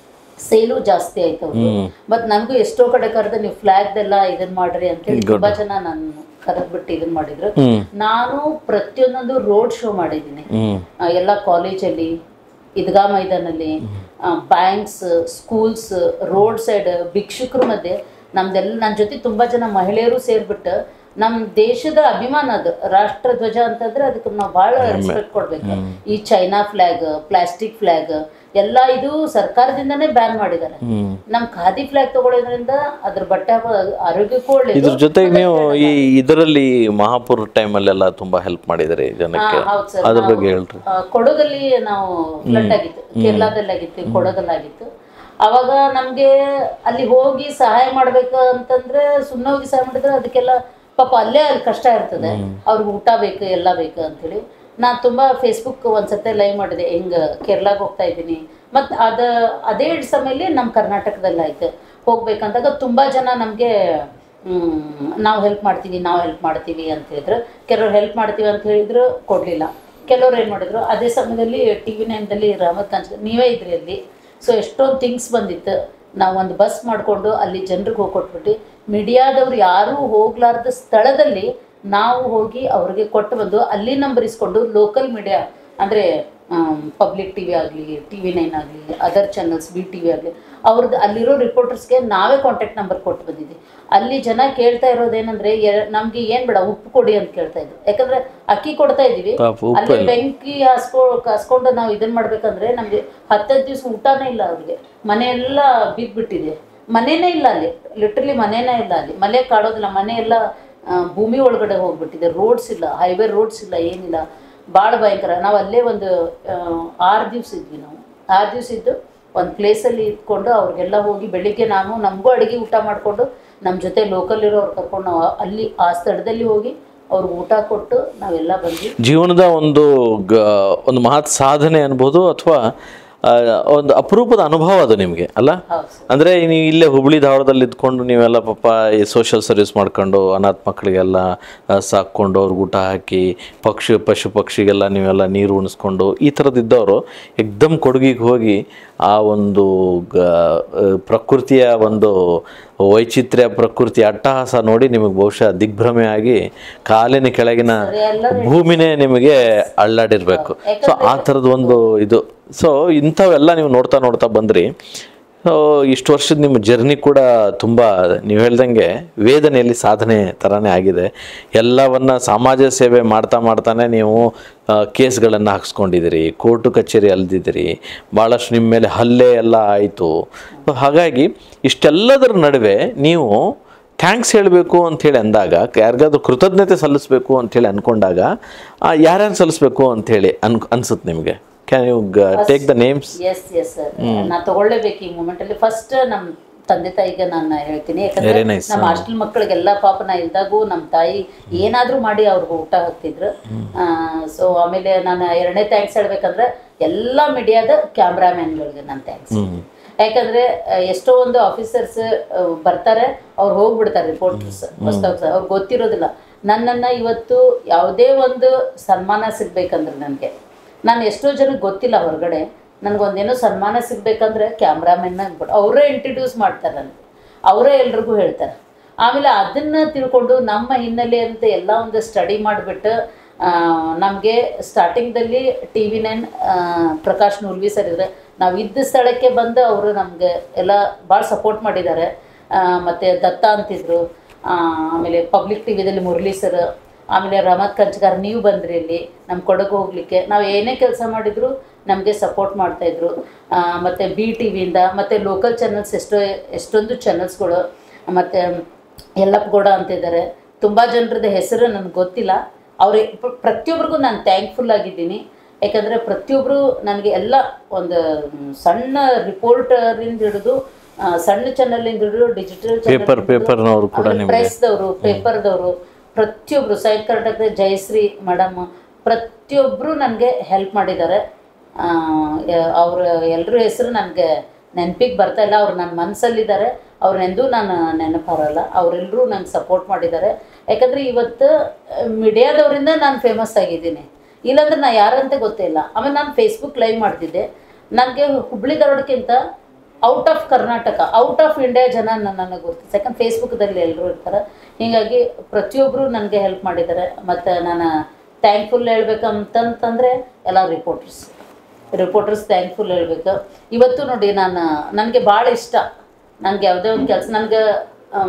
ಸೇಲು ಜಾಸ್ತಿ ಆಯ್ತು ಅವ್ರು ಬಟ್ ನನಗೂ ಎಷ್ಟೋ ಕಡೆ ಕರೆದು ನೀವು ಫ್ಲಾಗ್ದೆಲ್ಲ ಇದನ್ನ ಮಾಡ್ರಿ ಅಂತೇಳಿ ತುಂಬಾ ಜನ ನಾನು ಕರೆದ್ಬಿಟ್ಟು ಇದನ್ನ ಮಾಡಿದ್ರು ಹ್ಮ್ ನಾನು ಪ್ರತಿಯೊಂದೊಂದು ರೋಡ್ ಶೋ ಮಾಡಿದ್ದೀನಿ ಹ್ಮ್ ಆ, ಎಲ್ಲ ಕಾಲೇಜಲ್ಲಿ ಈದ್ಗಾ ಮೈದಾನಲ್ಲಿ ಬ್ಯಾಂಕ್ಸ್ ಸ್ಕೂಲ್ಸ್ ರೋಡ್ ಸೈಡ್ ಭಿಕ್ಷುಕರ ಮಧ್ಯೆ ನಮ್ದೆಲ್ಲ ನನ್ನ ಜೊತೆ ತುಂಬಾ ಜನ ಮಹಿಳೆಯರು ಸೇರ್ಬಿಟ್ಟು ನಮ್ಮ ದೇಶದ ಅಭಿಮಾನ ಅದು ರಾಷ್ಟ್ರ ಧ್ವಜ ಅಂತಂದ್ರೆ ಅದಕ್ಕೆ ನಾವು ಬಹಳ ರೆಸ್ಪೆಕ್ಟ್ ಕೊಡ್ಬೇಕು ಈ ಚೈನಾ ಫ್ಲಾಗ್ ಪ್ಲಾಸ್ಟಿಕ್ ಫ್ಲಾಗ್ ಎಲ್ಲ ಇದು ಸರ್ಕಾರದಿಂದನೇ ಬ್ಯಾನ್ ಮಾಡಿದ್ದಾರೆ ಹ್ಮ್ ನಮ್ ಖಾದಿ ಫ್ಲಾಗ್ ತಗೊಳ್ಳೋದ್ರಿಂದ ಅದ್ರ ಬಟ್ಟೆ ಹಾಕೋ ಆರೋಗ್ಯಕ್ಕೂ ಒಳ್ಳೇದು ಇದ್ರ ಜೊತೆಗೆ ನೀವು ಈ ಇದರಲ್ಲಿ ಮಹಾಪುರ ಟೈಮಲ್ಲೆಲ್ಲ ತುಂಬಾ ಹೆಲ್ಪ್ ಮಾಡಿದ್ರಿ ಜನಕ್ಕೆ ಹೌದು ಸರ್ ಅದ್ರ ಬಗ್ಗೆ ಹೇಳ್ರಿ ಆ, ಕೊಡಗಲ್ಲಿ ನಾವು ಫ್ಲಡ್ ಆಗಿತ್ತು ಕೇರಳದಲ್ಲಿ ಆಗಿತ್ತು ಕೊಡಗಲ್ಲಿ ಆಗಿತ್ತು ಅವಾಗ ನಮ್ಗೆ ಅಲ್ಲಿ ಹೋಗಿ ಸಹಾಯ ಮಾಡ್ಬೇಕು ಅಂತಂದ್ರೆ ಸುಮ್ಮನೆ ಹೋಗಿ ಸಹಾಯ ಮಾಡಿದ್ರೆ ಅದಕ್ಕೆಲ್ಲ ಪಾಪ ಅಲ್ಲೇ ಅಲ್ಲಿ ಕಷ್ಟ ಇರ್ತದೆ ಅವ್ರಿಗೆ ಊಟ ಬೇಕು ಎಲ್ಲ ಬೇಕು ಅಂತೇಳಿ ನಾನು ತುಂಬಾ ಫೇಸ್ಬುಕ್ ಒಂದ್ಸತಿ ಲೈವ್ ಮಾಡಿದೆ ಹಿಂಗ ಕೇರಳಾಗ ಹೋಗ್ತಾ ಇದ್ದೀನಿ ಮತ್ತು ಅದ ಅದೇ ಸಮಯಲ್ಲಿ ನಮ್ಮ ಕರ್ನಾಟಕದಲ್ಲಿ ಆಯ್ತು ಹೋಗ್ಬೇಕಂದಾಗ ತುಂಬಾ ಜನ ನಮಗೆ ನಾವು ಹೆಲ್ಪ್ ಮಾಡ್ತೀವಿ ನಾವು ಹೆಲ್ಪ್ ಮಾಡ್ತೀವಿ ಅಂತ ಹೇಳಿದ್ರು ಕೆಲವ್ರು ಹೆಲ್ಪ್ ಮಾಡ್ತೀವಿ ಅಂತ ಹೇಳಿದ್ರು ಕೊಡಲಿಲ್ಲ ಕೆಲವ್ರು ಏನು ಮಾಡಿದ್ರು ಅದೇ ಸಮಯದಲ್ಲಿ ಟಿ ವಿ ನೈನ್ದಲ್ಲಿ ರಮತ್ ಕಾಂಚ್ ನೀವೇ ಇದ್ರಿ ಅಲ್ಲಿ ಸೊ ಎಷ್ಟೊಂದು ಥಿಂಗ್ಸ್ ಬಂದಿತ್ತು ನಾವು ಒಂದು ಬಸ್ ಮಾಡಿಕೊಂಡು ಅಲ್ಲಿ ಜನರಿಗೆ ಹೋಗಿ ಕೊಟ್ಬಿಟ್ಟು ಮೀಡಿಯಾದವ್ರು ಯಾರೂ ಹೋಗ್ಲಾರ್ದ ಸ್ಥಳದಲ್ಲಿ ನಾವು ಹೋಗಿ ಅವ್ರಿಗೆ ಕೊಟ್ಟು ಬಂದು ಅಲ್ಲಿ ನಂಬರ್ ಇಸ್ಕೊಂಡು ಲೋಕಲ್ ಮೀಡಿಯಾ ಅಂದರೆ ಪಬ್ಲಿಕ್ ಟಿ ವಿ ಆಗಲಿ ಟಿ ವಿ ನೈನ್ ಆಗಲಿ other channels B T V ಆಗಲಿ ಅವ್ರದ್ದು ಅಲ್ಲಿರೋ ರಿಪೋರ್ಟರ್ಸ್ಗೆ ನಾವೇ ಕಾಂಟ್ಯಾಕ್ಟ್ ನಂಬರ್ ಕೊಟ್ಟು ಬಂದಿದ್ವಿ ಅಲ್ಲಿ ಜನ ಕೇಳ್ತಾ ಇರೋದೇನಂದ್ರೆ ಎ- ನಮ್ಗೆ ಏನ್ ಬೇಡ ಉಪ್ಪು ಕೊಡಿ ಅಂತ ಕೇಳ್ತಾ ಇದ್ರು ಯಾಕಂದ್ರೆ ಅಕ್ಕಿ ಕೊಡ್ತಾ ಇದೀವಿ ಪಾಪ ಉಪ್ಪು ಅಲ್ಲಿ ಇಲ್ಲ. ಬೆಂಕಿ ಹಾಸ್ಕೊ ಹಾಸ್ಕೊಂಡು ನಾವು ಇದನ್ನ ಮಾಡ್ಬೇಕಂದ್ರೆ ನಮ್ಗೆ ಹತ್ತತ್ತು ದಿವಸ ಊಟನೇ ಇಲ್ಲ ಅವ್ರಿಗೆ ಮನೆಯೆಲ್ಲ ಬಿದ್ದ್ಬಿಟ್ಟಿದೆ ಮನೇನೇ ಇಲ್ಲ ಅಲ್ಲಿ ಲಿಟ್ರಲಿ ಮನೇನೇ ಇಲ್ಲ ಅಲ್ಲಿ ಮನೆ ಕಾಡೋದಿಲ್ಲ ಮನೆ ಎಲ್ಲ ಆ, ಭೂಮಿ ಒಳಗಡೆ ಹೋಗ್ಬಿಟ್ಟಿದೆ ರೋಡ್ಸ್ ಇಲ್ಲ ಹೈವೇ ರೋಡ್ಸ್ ಇಲ್ಲ ಏನಿಲ್ಲ ಭಾಳ ಭಯಂಕರ ನಾವು ಅಲ್ಲೇ ಒಂದು ಆರು ದಿವಸ ಇದ್ವಿ ನಾವು ಆರು ದಿವಸ ಇದ್ದು ಒಂದು ಪ್ಲೇಸಲ್ಲಿ ಇಟ್ಕೊಂಡು ಅವ್ರಿಗೆಲ್ಲ ಹೋಗಿ ಬೆಳಿಗ್ಗೆ ನಾನು ನಮಗೂ ಅಡುಗೆ ಊಟ ಮಾಡಿಕೊಂಡು ನಮ್ಮ ಜೊತೆ ಲೋಕಲ್ ಇರೋರು ಕರ್ಕೊಂಡು ನಾವು ಅಲ್ಲಿ ಆ ಸ್ಥಳದಲ್ಲಿ ಹೋಗಿ ಅವ್ರಿಗೆ ಊಟ ಕೊಟ್ಟು ನಾವೆಲ್ಲ ಬಂದ್ವಿ ಜೀವನದ ಒಂದು ಗ ಒಂದು ಮಹತ್ ಸಾಧನೆ ಅನ್ಬೋದು ಅಥವಾ ಒಂದು ಅಪರೂಪದ ಅನುಭವ ಅದು ನಿಮಗೆ ಅಲ್ಲ ಹೌದು ಸರ್ ಅಂದ್ರೆ ನೀವು ಇಲ್ಲೇ ಹುಬ್ಳಿ ಧಾರವಾಡದಲ್ಲಿ ಇದ್ಕೊಂಡು ನೀವೆಲ್ಲ ಪಾಪ ಈ ಸೋಷಿಯಲ್ ಸರ್ವಿಸ್ ಮಾಡ್ಕೊಂಡು ಅನಾಥ ಮಕ್ಕಳಿಗೆಲ್ಲ ಆ, ಸಾಕ್ಕೊಂಡು ಅವ್ರಿಗೆ ಊಟ ಹಾಕಿ ಪಕ್ಷಿ ಪಶು ಪಕ್ಷಿಗೆಲ್ಲ ನೀವೆಲ್ಲ ನೀರು ಉಣಿಸ್ಕೊಂಡು ಈ ಥರದಿದ್ದವರು ಎಕ್ದಮ್ ಕೊಡಗಿಗೆ ಹೋಗಿ ಆ ಒಂದು ಗ ಆ, ಪ್ರಕೃತಿಯ ಒಂದು ವೈಚಿತ್ರ್ಯ ಪ್ರಕೃತಿ ಅಟ್ಟಹಾಸ ನೋಡಿ ನಿಮಗೆ ಬಹುಶಃ ದಿಗ್ಭ್ರಮೆ ಆಗಿ ಕಾಲಿನ ಕೆಳಗಿನ ಭೂಮಿನೇ ನಿಮಗೆ ಅಳ್ಳಾಡಿರ್ಬೇಕು ಸೊ ಆ ಥರದ ಒಂದು ಇದು ಸೊ ಇಂಥವೆಲ್ಲ ನೀವು ನೋಡ್ತಾ ನೋಡ್ತಾ ಬಂದ್ರಿ ಸೊ ಇಷ್ಟು ವರ್ಷದ ನಿಮ್ಮ ಜರ್ನಿ ಕೂಡ ತುಂಬ ನೀವು ಹೇಳ್ದಂಗೆ ವೇದನೆಯಲ್ಲಿ ಸಾಧನೆ ಥರನೇ ಆಗಿದೆ ಎಲ್ಲವನ್ನ ಸಮಾಜ ಸೇವೆ ಮಾಡ್ತಾ ಮಾಡ್ತಾನೆ ನೀವು ಕೇಸ್ಗಳನ್ನು ಹಾಕ್ಸ್ಕೊಂಡಿದ್ದೀರಿ ಕೋರ್ಟು ಕಚೇರಿ ಅಲ್ದಿದ್ದೀರಿ ಭಾಳಷ್ಟು ನಿಮ್ಮ ಮೇಲೆ ಹಲ್ಲೆ ಎಲ್ಲ ಆಯಿತು ಹಾಗಾಗಿ ಇಷ್ಟೆಲ್ಲದರ ನಡುವೆ ನೀವು ಥ್ಯಾಂಕ್ಸ್ ಹೇಳಬೇಕು ಅಂಥೇಳಿ ಅಂದಾಗ ಯಾರಿಗಾದ್ರೂ ಕೃತಜ್ಞತೆ ಸಲ್ಲಿಸಬೇಕು ಅಂಥೇಳಿ ಅಂದ್ಕೊಂಡಾಗ ಯಾರ್ಯಾರು ಸಲ್ಲಿಸ್ಬೇಕು ಅಂಥೇಳಿ ಅನ್ ಅನ್ಸುತ್ತೆ ನಿಮಗೆ can you take the names yes yes sir ನಾ ತಗೊಳ್ಳೇಬೇಕು ಈ ಮೂಮೆಂಟ್ ಅಲ್ಲಿ ಫಸ್ಟ್ ನಮ್ ತಂದೆ ತಾಯಿಗೆ ನಾನು ಹೇಳ್ತೀನಿ ಯಾಕಂದ್ರೆ Very nice. ನಮ್ಮ ಹಾಸ್ಟೆಲ್ ಮಕ್ಕಳಿಗೆಲ್ಲ ಪಾಪ ನಾ ಇದ್ದಾಗೂ ನಮ್ಮ ತಾಯಿ ಏನಾದ್ರೂ ಮಾಡಿ ಅವ್ರಿಗೆ ಊಟ ಹಾಕ್ತಿದ್ರು ಸೊ ಆಮೇಲೆ ನಾನು ಎರಡನೇ ಥ್ಯಾಂಕ್ಸ್ ಹೇಳ್ಬೇಕಂದ್ರೆ ಎಲ್ಲ ಮೀಡಿಯಾದ ಕ್ಯಾಮ್ರಾಮ್ಯಾನ್ಗಳಿಗೆ ನಾನು ಥ್ಯಾಂಕ್ಸ್ ಯಾಕಂದ್ರೆ ಆ, ಎಷ್ಟೋ ಒಂದು ಆಫೀಸರ್ಸ್ ಬರ್ತಾರೆ ಅವ್ರು ಹೋಗ್ಬಿಡ್ತಾರೆ ರಿಪೋರ್ಟರ್ಸ್ ಹೊಸದಾಗಿ ಅವ್ರಿಗೆ ಗೊತ್ತಿರೋದಿಲ್ಲ ನನ್ನನ್ನ ಇವತ್ತು ಯಾವುದೇ ಒಂದು ಸನ್ಮಾನ ಸಿಗ್ಬೇಕಂದ್ರೆ ನನಗೆ ನಾನು ಎಷ್ಟೋ ಜನಕ್ಕೆ ಗೊತ್ತಿಲ್ಲ ಹೊರಗಡೆ ನನಗೊಂದೇನೋ ಸನ್ಮಾನ ಸಿಗ್ಬೇಕಂದ್ರೆ ಕ್ಯಾಮ್ರಾಮನ್ನ ಅಂದ್ಬಿಟ್ಟು ಅವರೇ ಇಂಟ್ರಡ್ಯೂಸ್ ಮಾಡ್ತಾರೆ ನನಗೆ ಅವರೇ ಎಲ್ರಿಗೂ ಹೇಳ್ತಾರೆ ಆಮೇಲೆ ಅದನ್ನ ತಿಳ್ಕೊಂಡು ನಮ್ಮ ಹಿನ್ನೆಲೆ ಅಂತ ಎಲ್ಲ ಒಂದು ಸ್ಟಡಿ ಮಾಡಿಬಿಟ್ಟು ನಮಗೆ ಸ್ಟಾರ್ಟಿಂಗ್ದಲ್ಲಿ T V nine Prakash Nulvi sir ಇದ್ರೆ ನಾವು ಇದ್ದ ಸ್ಥಳಕ್ಕೆ ಬಂದು ಅವರು ನಮಗೆ ಎಲ್ಲ ಭಾಳ ಸಪೋರ್ಟ್ ಮಾಡಿದ್ದಾರೆ ಆ, ಮತ್ತೆ ದತ್ತ ಅಂತಿದ್ರು ಆ, ಆಮೇಲೆ ಪಬ್ಲಿಕ್ ಟಿ ವಿದಲ್ಲಿ ಮುರಳಿ ಸರ್ ಆಮೇಲೆ ರಮತ್ ಕಂಚಗಾರ್ ನೀವು ಬಂದ್ರಿ ಇಲ್ಲಿ ನಮ್ಮ ಕೊಡಗು ಹೋಗ್ಲಿಕ್ಕೆ ನಾವು ಏನೇ ಕೆಲಸ ಮಾಡಿದ್ರು ನಮಗೆ ಸಪೋರ್ಟ್ ಮಾಡ್ತಾಯಿದ್ರು ಮತ್ತು ಬಿ ಟಿ ವಿಯಿಂದ ಮತ್ತು ಲೋಕಲ್ ಚಾನಲ್ಸ್ ಎಷ್ಟೋ ಎಷ್ಟೊಂದು ಚಾನಲ್ಸ್ಗಳು ಮತ್ತು ಯಲ್ಲಪ್ಪಗೌಡ ಅಂತಿದ್ದಾರೆ ತುಂಬ ಜನರದ ಹೆಸರು ನನಗೆ ಗೊತ್ತಿಲ್ಲ ಅವ್ರಿಗೆ ಪ್ರ- ಪ್ರತಿಯೊಬ್ಬರಿಗೂ ನಾನು ಥ್ಯಾಂಕ್ಫುಲ್ ಆಗಿದ್ದೀನಿ ಯಾಕಂದರೆ ಪ್ರತಿಯೊಬ್ಬರು ನನಗೆ ಎಲ್ಲ ಒಂದು ಮ್, ಸಣ್ಣ ರಿಪೋರ್ಟರಿಂದ ಹಿಡಿದು ಆ, ಸಣ್ಣ ಚಾನಲಿಂದ ಹಿಡಿದು ಡಿಜಿಟಲ್ Paper- paperನವ್ರು ಕೂಡ ನಿಮ್ಗೆ. ಪ್ರೆಸ್ದವರು ಪೇಪರ್ದವರು ಪ್ರತಿಯೊಬ್ಬರು ಸೈಟ್ ಕರ್ನಾಟಕದ ಜಯಶ್ರೀ ಮೇಡಮ್ ಪ್ರತಿಯೊಬ್ಬರು ನನಗೆ ಹೆಲ್ಪ್ ಮಾಡಿದ್ದಾರೆ ಅವ್ರ ಎಲ್ಲರ ಹೆಸರು ನನಗೆ ನೆನಪಿಗೆ ಬರ್ತಾ ಇಲ್ಲ ಅವ್ರು ನನ್ನ ಮನಸ್ಸಲ್ಲಿದ್ದಾರೆ ಅವ್ರನ್ನೆಂದೂ ನಾನು ನೆನಪಾರಲ್ಲ ಅವರೆಲ್ಲರೂ ನಂಗೆ ಸಪೋರ್ಟ್ ಮಾಡಿದ್ದಾರೆ ಯಾಕಂದರೆ ಇವತ್ತು ಮೀಡಿಯಾದವರಿಂದ ನಾನು ಫೇಮಸ್ ಆಗಿದ್ದೀನಿ ಇಲ್ಲಾಂದ್ರೆ ನಾ ಯಾರಂತ ಗೊತ್ತೇ ಇಲ್ಲ ಆಮೇಲೆ ನಾನು ಫೇಸ್ಬುಕ್ ಲೈವ್ ಮಾಡ್ತಿದ್ದೆ ನನಗೆ ಹುಬ್ಳಿ ಧಾರವಾಡಕ್ಕಿಂತ out of Karnataka out of India ಜನ ನನ್ನನ್ನು ಗುರುತಿಸಿ ಯಾಕಂದ್ರೆ ಫೇಸ್ಬುಕ್ದಲ್ಲಿ ಎಲ್ಲರೂ ಇರ್ತಾರೆ ಹೀಗಾಗಿ ಪ್ರತಿಯೊಬ್ಬರು ನನಗೆ ಹೆಲ್ಪ್ ಮಾಡಿದ್ದಾರೆ ಮತ್ತು ನಾನು ಥ್ಯಾಂಕ್ಫುಲ್ ಹೇಳ್ಬೇಕಂತಂತಂದರೆ ಎಲ್ಲ ರಿಪೋರ್ಟರ್ಸ್ ರಿಪೋರ್ಟರ್ಸ್ ಥ್ಯಾಂಕ್ಫುಲ್ ಹೇಳ್ಬೇಕು ಇವತ್ತು ನೋಡಿ ನಾನು ನನಗೆ ಭಾಳ ಇಷ್ಟ ನನಗೆ ಯಾವುದೇ ಒಂದು ಕೆಲಸ ನನಗೆ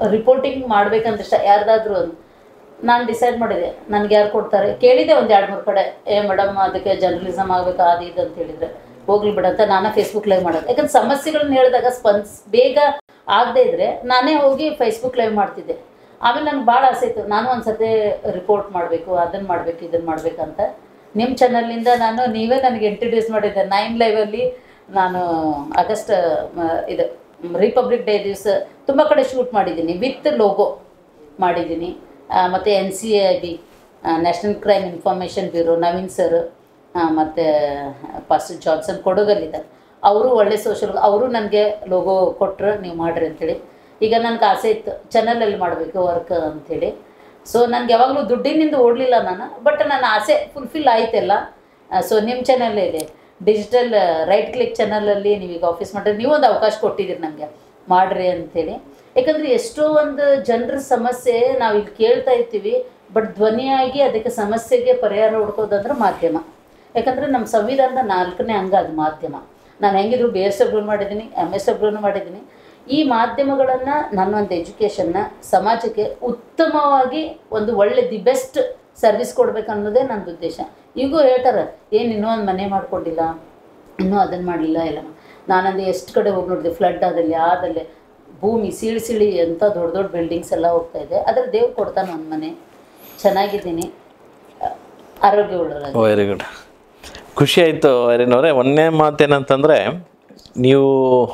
ರಿಪೋರ್ಟಿಂಗ್ ಮಾಡ್ಬೇಕಂತ ಇಷ್ಟ ಯಾರ್ದಾದ್ರೂ ಒಂದು ನಾನು ಡಿಸೈಡ್ ಮಾಡಿದೆ ನನಗೆ ಯಾರು ಕೊಡ್ತಾರೆ ಕೇಳಿದೆ ಒಂದು ಎರಡು ಮೂರು ಕಡೆ ಏ ಮೇಡಮ್ ಅದಕ್ಕೆ ಜರ್ನಲಿಸಮ್ ಆಗಬೇಕು ಅದು ಇದು ಅಂತ ಹೇಳಿದ್ರೆ ಹೋಗ್ಲಿ ಬಿಡ ಅಂತ ನಾನೇ ಫೇಸ್ಬುಕ್ ಲೈವ್ ಮಾಡೋದು ಯಾಕಂದ್ರೆ ಸಮಸ್ಯೆಗಳನ್ನ ಹೇಳಿದಾಗ ಸ್ಪಂದಿಸ್ ಬೇಗ ಆಗದೆ ಇದ್ರೆ ನಾನೇ ಹೋಗಿ ಫೇಸ್ಬುಕ್ ಲೈವ್ ಮಾಡ್ತಿದ್ದೆ ಆಮೇಲೆ ನನಗೆ ಭಾಳ ಆಸೆ ಇತ್ತು ನಾನು ಒಂದ್ಸತಿ ರಿಪೋರ್ಟ್ ಮಾಡಬೇಕು ಅದನ್ನು ಮಾಡಬೇಕು ಇದನ್ನು ಮಾಡ್ಬೇಕಂತ ನಿಮ್ಮ ಚಾನಲಿಂದ ನಾನು ನೀವೇ ನನಗೆ ಇಂಟ್ರಡ್ಯೂಸ್ ಮಾಡಿದ್ದೆ ನೈನ್ ಲೈವಲ್ಲಿ ನಾನು ಆಗಸ್ಟ್ ಮ, ಇದು ರಿಪಬ್ಲಿಕ್ ಡೇ ದಿವಸ ತುಂಬ ಕಡೆ ಶೂಟ್ ಮಾಡಿದ್ದೀನಿ ವಿತ್ ಲೋಗೋ ಮಾಡಿದ್ದೀನಿ ಮತ್ತು N C I B national crime information bureau Naveen sir ಮತ್ತು ಪಾಸ್ಟರ್ ಜಾನ್ಸನ್ ಕೊಡಗಲ್ಲಿದ್ದಾರೆ ಅವರು ಒಳ್ಳೆ ಸೋಷಲ್ ಅವರು ನನಗೆ ಲೋಗೋ ಕೊಟ್ಟರು ನೀವು ಮಾಡಿರಿ ಅಂತೇಳಿ ಈಗ ನನಗೆ ಆಸೆ ಇತ್ತು ಚಾನಲಲ್ಲಿ ಮಾಡಬೇಕು ವರ್ಕ್ ಅಂಥೇಳಿ ಸೊ ನನಗೆ ಯಾವಾಗಲೂ ದುಡ್ಡಿನಿಂದ ಓಡಲಿಲ್ಲ ನಾನು ಬಟ್ ನನ್ನ ಆಸೆ ಫುಲ್ಫಿಲ್ ಆಯ್ತೆಲ್ಲ ಸೊ ನಿಮ್ಮ ಚಾನಲ್ಲೇ ಇದೆ ಡಿಜಿಟಲ್ ರೈಟ್ ಕ್ಲಿಕ್ ಚಾನಲಲ್ಲಿ ನೀವೀಗ ಆಫೀಸ್ ಮಾಡಿದ್ರೆ ನೀವು ಒಂದು ಅವಕಾಶ ಕೊಟ್ಟಿದ್ದೀರಿ ನನಗೆ ಮಾಡ್ರಿ ಅಂಥೇಳಿ ಯಾಕಂದರೆ ಎಷ್ಟೋ ಒಂದು ಜನರ ಸಮಸ್ಯೆ ನಾವು ಇಲ್ಲಿ ಕೇಳ್ತಾ ಇರ್ತೀವಿ ಬಟ್ ಧ್ವನಿಯಾಗಿ ಅದಕ್ಕೆ ಸಮಸ್ಯೆಗೆ ಪರಿಹಾರ ಹುಡ್ಕೋದಂದ್ರೆ ಮಾಧ್ಯಮ ಯಾಕಂದರೆ ನಮ್ಮ ಸಂವಿಧಾನದ ನಾಲ್ಕನೇ ಅಂಗ ಅದು ಮಾಧ್ಯಮ ನಾನು ಹೆಂಗಿದ್ರು ಬಿ ಎಸ್ ಡಬ್ಲ್ಯೂ ಮಾಡಿದ್ದೀನಿ ಎಮ್ ಎಸ್ ಡಬ್ಲ್ಯೂನು ಮಾಡಿದ್ದೀನಿ ಈ ಮಾಧ್ಯಮಗಳನ್ನು ನನ್ನ ಒಂದು ಎಜುಕೇಷನ್ನ ಸಮಾಜಕ್ಕೆ ಉತ್ತಮವಾಗಿ ಒಂದು ಒಳ್ಳೆ ದಿ ಬೆಸ್ಟ್ ಸರ್ವಿಸ್ ಕೊಡ್ಬೇಕು ಅನ್ನೋದೇ ನನ್ನ ಉದ್ದೇಶ ಈಗೂ ಹೇಳ್ತಾರೆ ಏನು ಇನ್ನೂ ಒಂದು ಮನೆ ಮಾಡ್ಕೊಂಡಿಲ್ಲ ಇನ್ನೂ ಅದನ್ನು ಮಾಡಲಿಲ್ಲ ಇಲ್ಲ ನಾನಂದು ಎಷ್ಟು ಕಡೆ ಹೋಗಿ ನೋಡಿದೆ ಫ್ಲಡ್ ಆದಲ್ಲಿ ಆದಲ್ಲಿ ಭೂಮಿ ಸೀಳಿ ಸೀಳಿ ಅಂತ ದೊಡ್ಡ ದೊಡ್ಡ ಬಿಲ್ಡಿಂಗ್ಸ್ ಎಲ್ಲ ಹೋಗ್ತಾ ಇದೆ ಅದ್ರ ದೇವ್ರು ಕೊಡ್ತಾನೆ ಒಂದು ಮನೆ ಚೆನ್ನಾಗಿದ್ದೀನಿ ಆರೋಗ್ಯ ಉಳ್ಳೋರಾಗಿ ವೆರಿ ಗುಡ್ ಖುಷಿ ಆಯಿತು ಐರಿನವರೇ ಒಂದನೇ ಮಾತೇನಂತಂದರೆ ನೀವು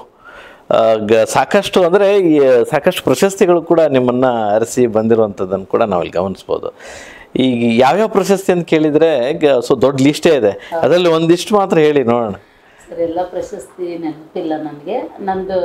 ಆ, ಗ ಸಾಕಷ್ಟು ಅಂದರೆ ಈ ಸಾಕಷ್ಟು ಪ್ರಶಸ್ತಿಗಳು ಕೂಡ ನಿಮ್ಮನ್ನು ಅರಸಿ ಬಂದಿರುವಂಥದ್ದನ್ನು ಕೂಡ ನಾವಿಲ್ಲಿ ಗಮನಿಸ್ಬೋದು ಈಗ ಯಾವ್ಯಾವ ಪ್ರಶಸ್ತಿ ಅಂತ ಕೇಳಿದರೆ ಸೊ ದೊಡ್ಡ ಲಿಸ್ಟೇ ಇದೆ ಅದರಲ್ಲಿ ಒಂದಿಷ್ಟು ಮಾತ್ರ ಹೇಳಿ ನೋಡೋಣ ಸರ್ ಎಲ್ಲ ಪ್ರಶಸ್ತಿ ನೆನಪಿಲ್ಲ ನನಗೆ ನಂದು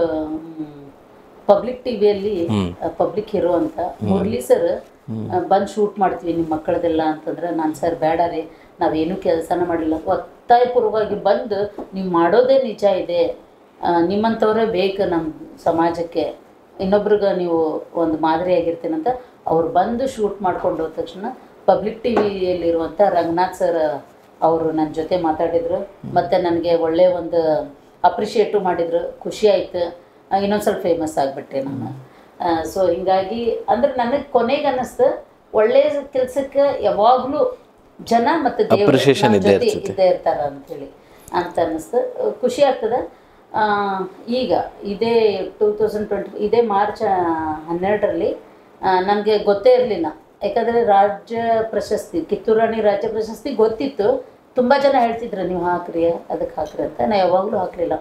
ಪಬ್ಲಿಕ್ ಟಿವಿಯಲ್ಲಿ ಪಬ್ಲಿಕ್ ಹೀರೋ ಅಂತ ಮುರಳಿ ಸರ್ ಬಂದು ಶೂಟ್ ಮಾಡ್ತೀವಿ ನಿಮ್ಮ ಮಕ್ಕಳದೆಲ್ಲ ಅಂತಂದ್ರೆ ನಾನು ಸರ್ ಬೇಡ ರೀ ನಾವೇನು ಕೆಲಸನ ಮಾಡಿಲ್ಲ ಒತ್ತಾಯಪೂರ್ವವಾಗಿ ಬಂದು ನೀವು ಮಾಡೋದೇ ನಿಜ ಇದೆ ಆ, ನಿಮ್ಮಂಥವ್ರೇ ಬೇಕು ನಮ್ಮ ಸಮಾಜಕ್ಕೆ ಇನ್ನೊಬ್ರಿಗೆ ನೀವು ಒಂದು ಮಾದರಿಯಾಗಿರ್ತೀನಂತ ಅವ್ರು ಬಂದು ಶೂಟ್ ಮಾಡ್ಕೊಂಡು ಹೋದ ತಕ್ಷಣ ಪಬ್ಲಿಕ್ ಟಿ ವಿಯಲ್ಲಿರುವಂಥ ರಂಗನಾಥ್ ಸರ್ ಅವರು ನನ್ನ ಜೊತೆ ಮಾತಾಡಿದರು ಮತ್ತು ನನಗೆ ಒಳ್ಳೆಯ ಒಂದು ಅಪ್ರಿಷಿಯೇಟು ಮಾಡಿದರು ಖುಷಿ ಆಯಿತು ಇನ್ನೊಂದು ಸ್ವಲ್ಪ ಫೇಮಸ್ ಆಗಿಬಿಟ್ಟೆ ನಾನು ಸೊ ಹಿಂಗಾಗಿ ಅಂದ್ರೆ ನನಗೆ ಕೊನೆಗೆ ಅನ್ನಿಸ್ತು ಒಳ್ಳೆಯ ಕೆಲಸಕ್ಕೆ ಯಾವಾಗಲೂ ಜನ ಮತ್ತು ದೇವರು Appreciation ನಮ್ಮ ಇದ್ದೇ ಜೊತೆ ಇರ್ತೈತೆ. ಇದ್ದೇ ಇರ್ತಾರ ಅಂಥೇಳಿ ಅಂತ ಅನ್ನಿಸ್ತು ಅಹ್ ಖುಷಿ ಆಗ್ತದೆ ಆ, ಈಗ ಇದೇ ಟೂ ತೌಸಂಡ್ ಟ್ವೆಂಟಿ ಇದೇ ಮಾರ್ಚ್ ಆ, ಹನ್ನೆರಡರಲ್ಲಿ ನನಗೆ ಗೊತ್ತೇ ಇರಲಿಲ್ಲ ಯಾಕಂದರೆ ರಾಜ್ಯ ಪ್ರಶಸ್ತಿ ಕಿತ್ತೂರು ರಾಣಿ ರಾಜ್ಯ ಪ್ರಶಸ್ತಿ ಗೊತ್ತಿತ್ತು ತುಂಬ ಜನ ಹೇಳ್ತಿದ್ರು ನೀವು ಹಾಕ್ರಿ ಅದಕ್ಕೆ ಹಾಕ್ರಿ ಅಂತ ನಾ ಯಾವಾಗಲೂ ಹಾಕಲಿಲ್ಲ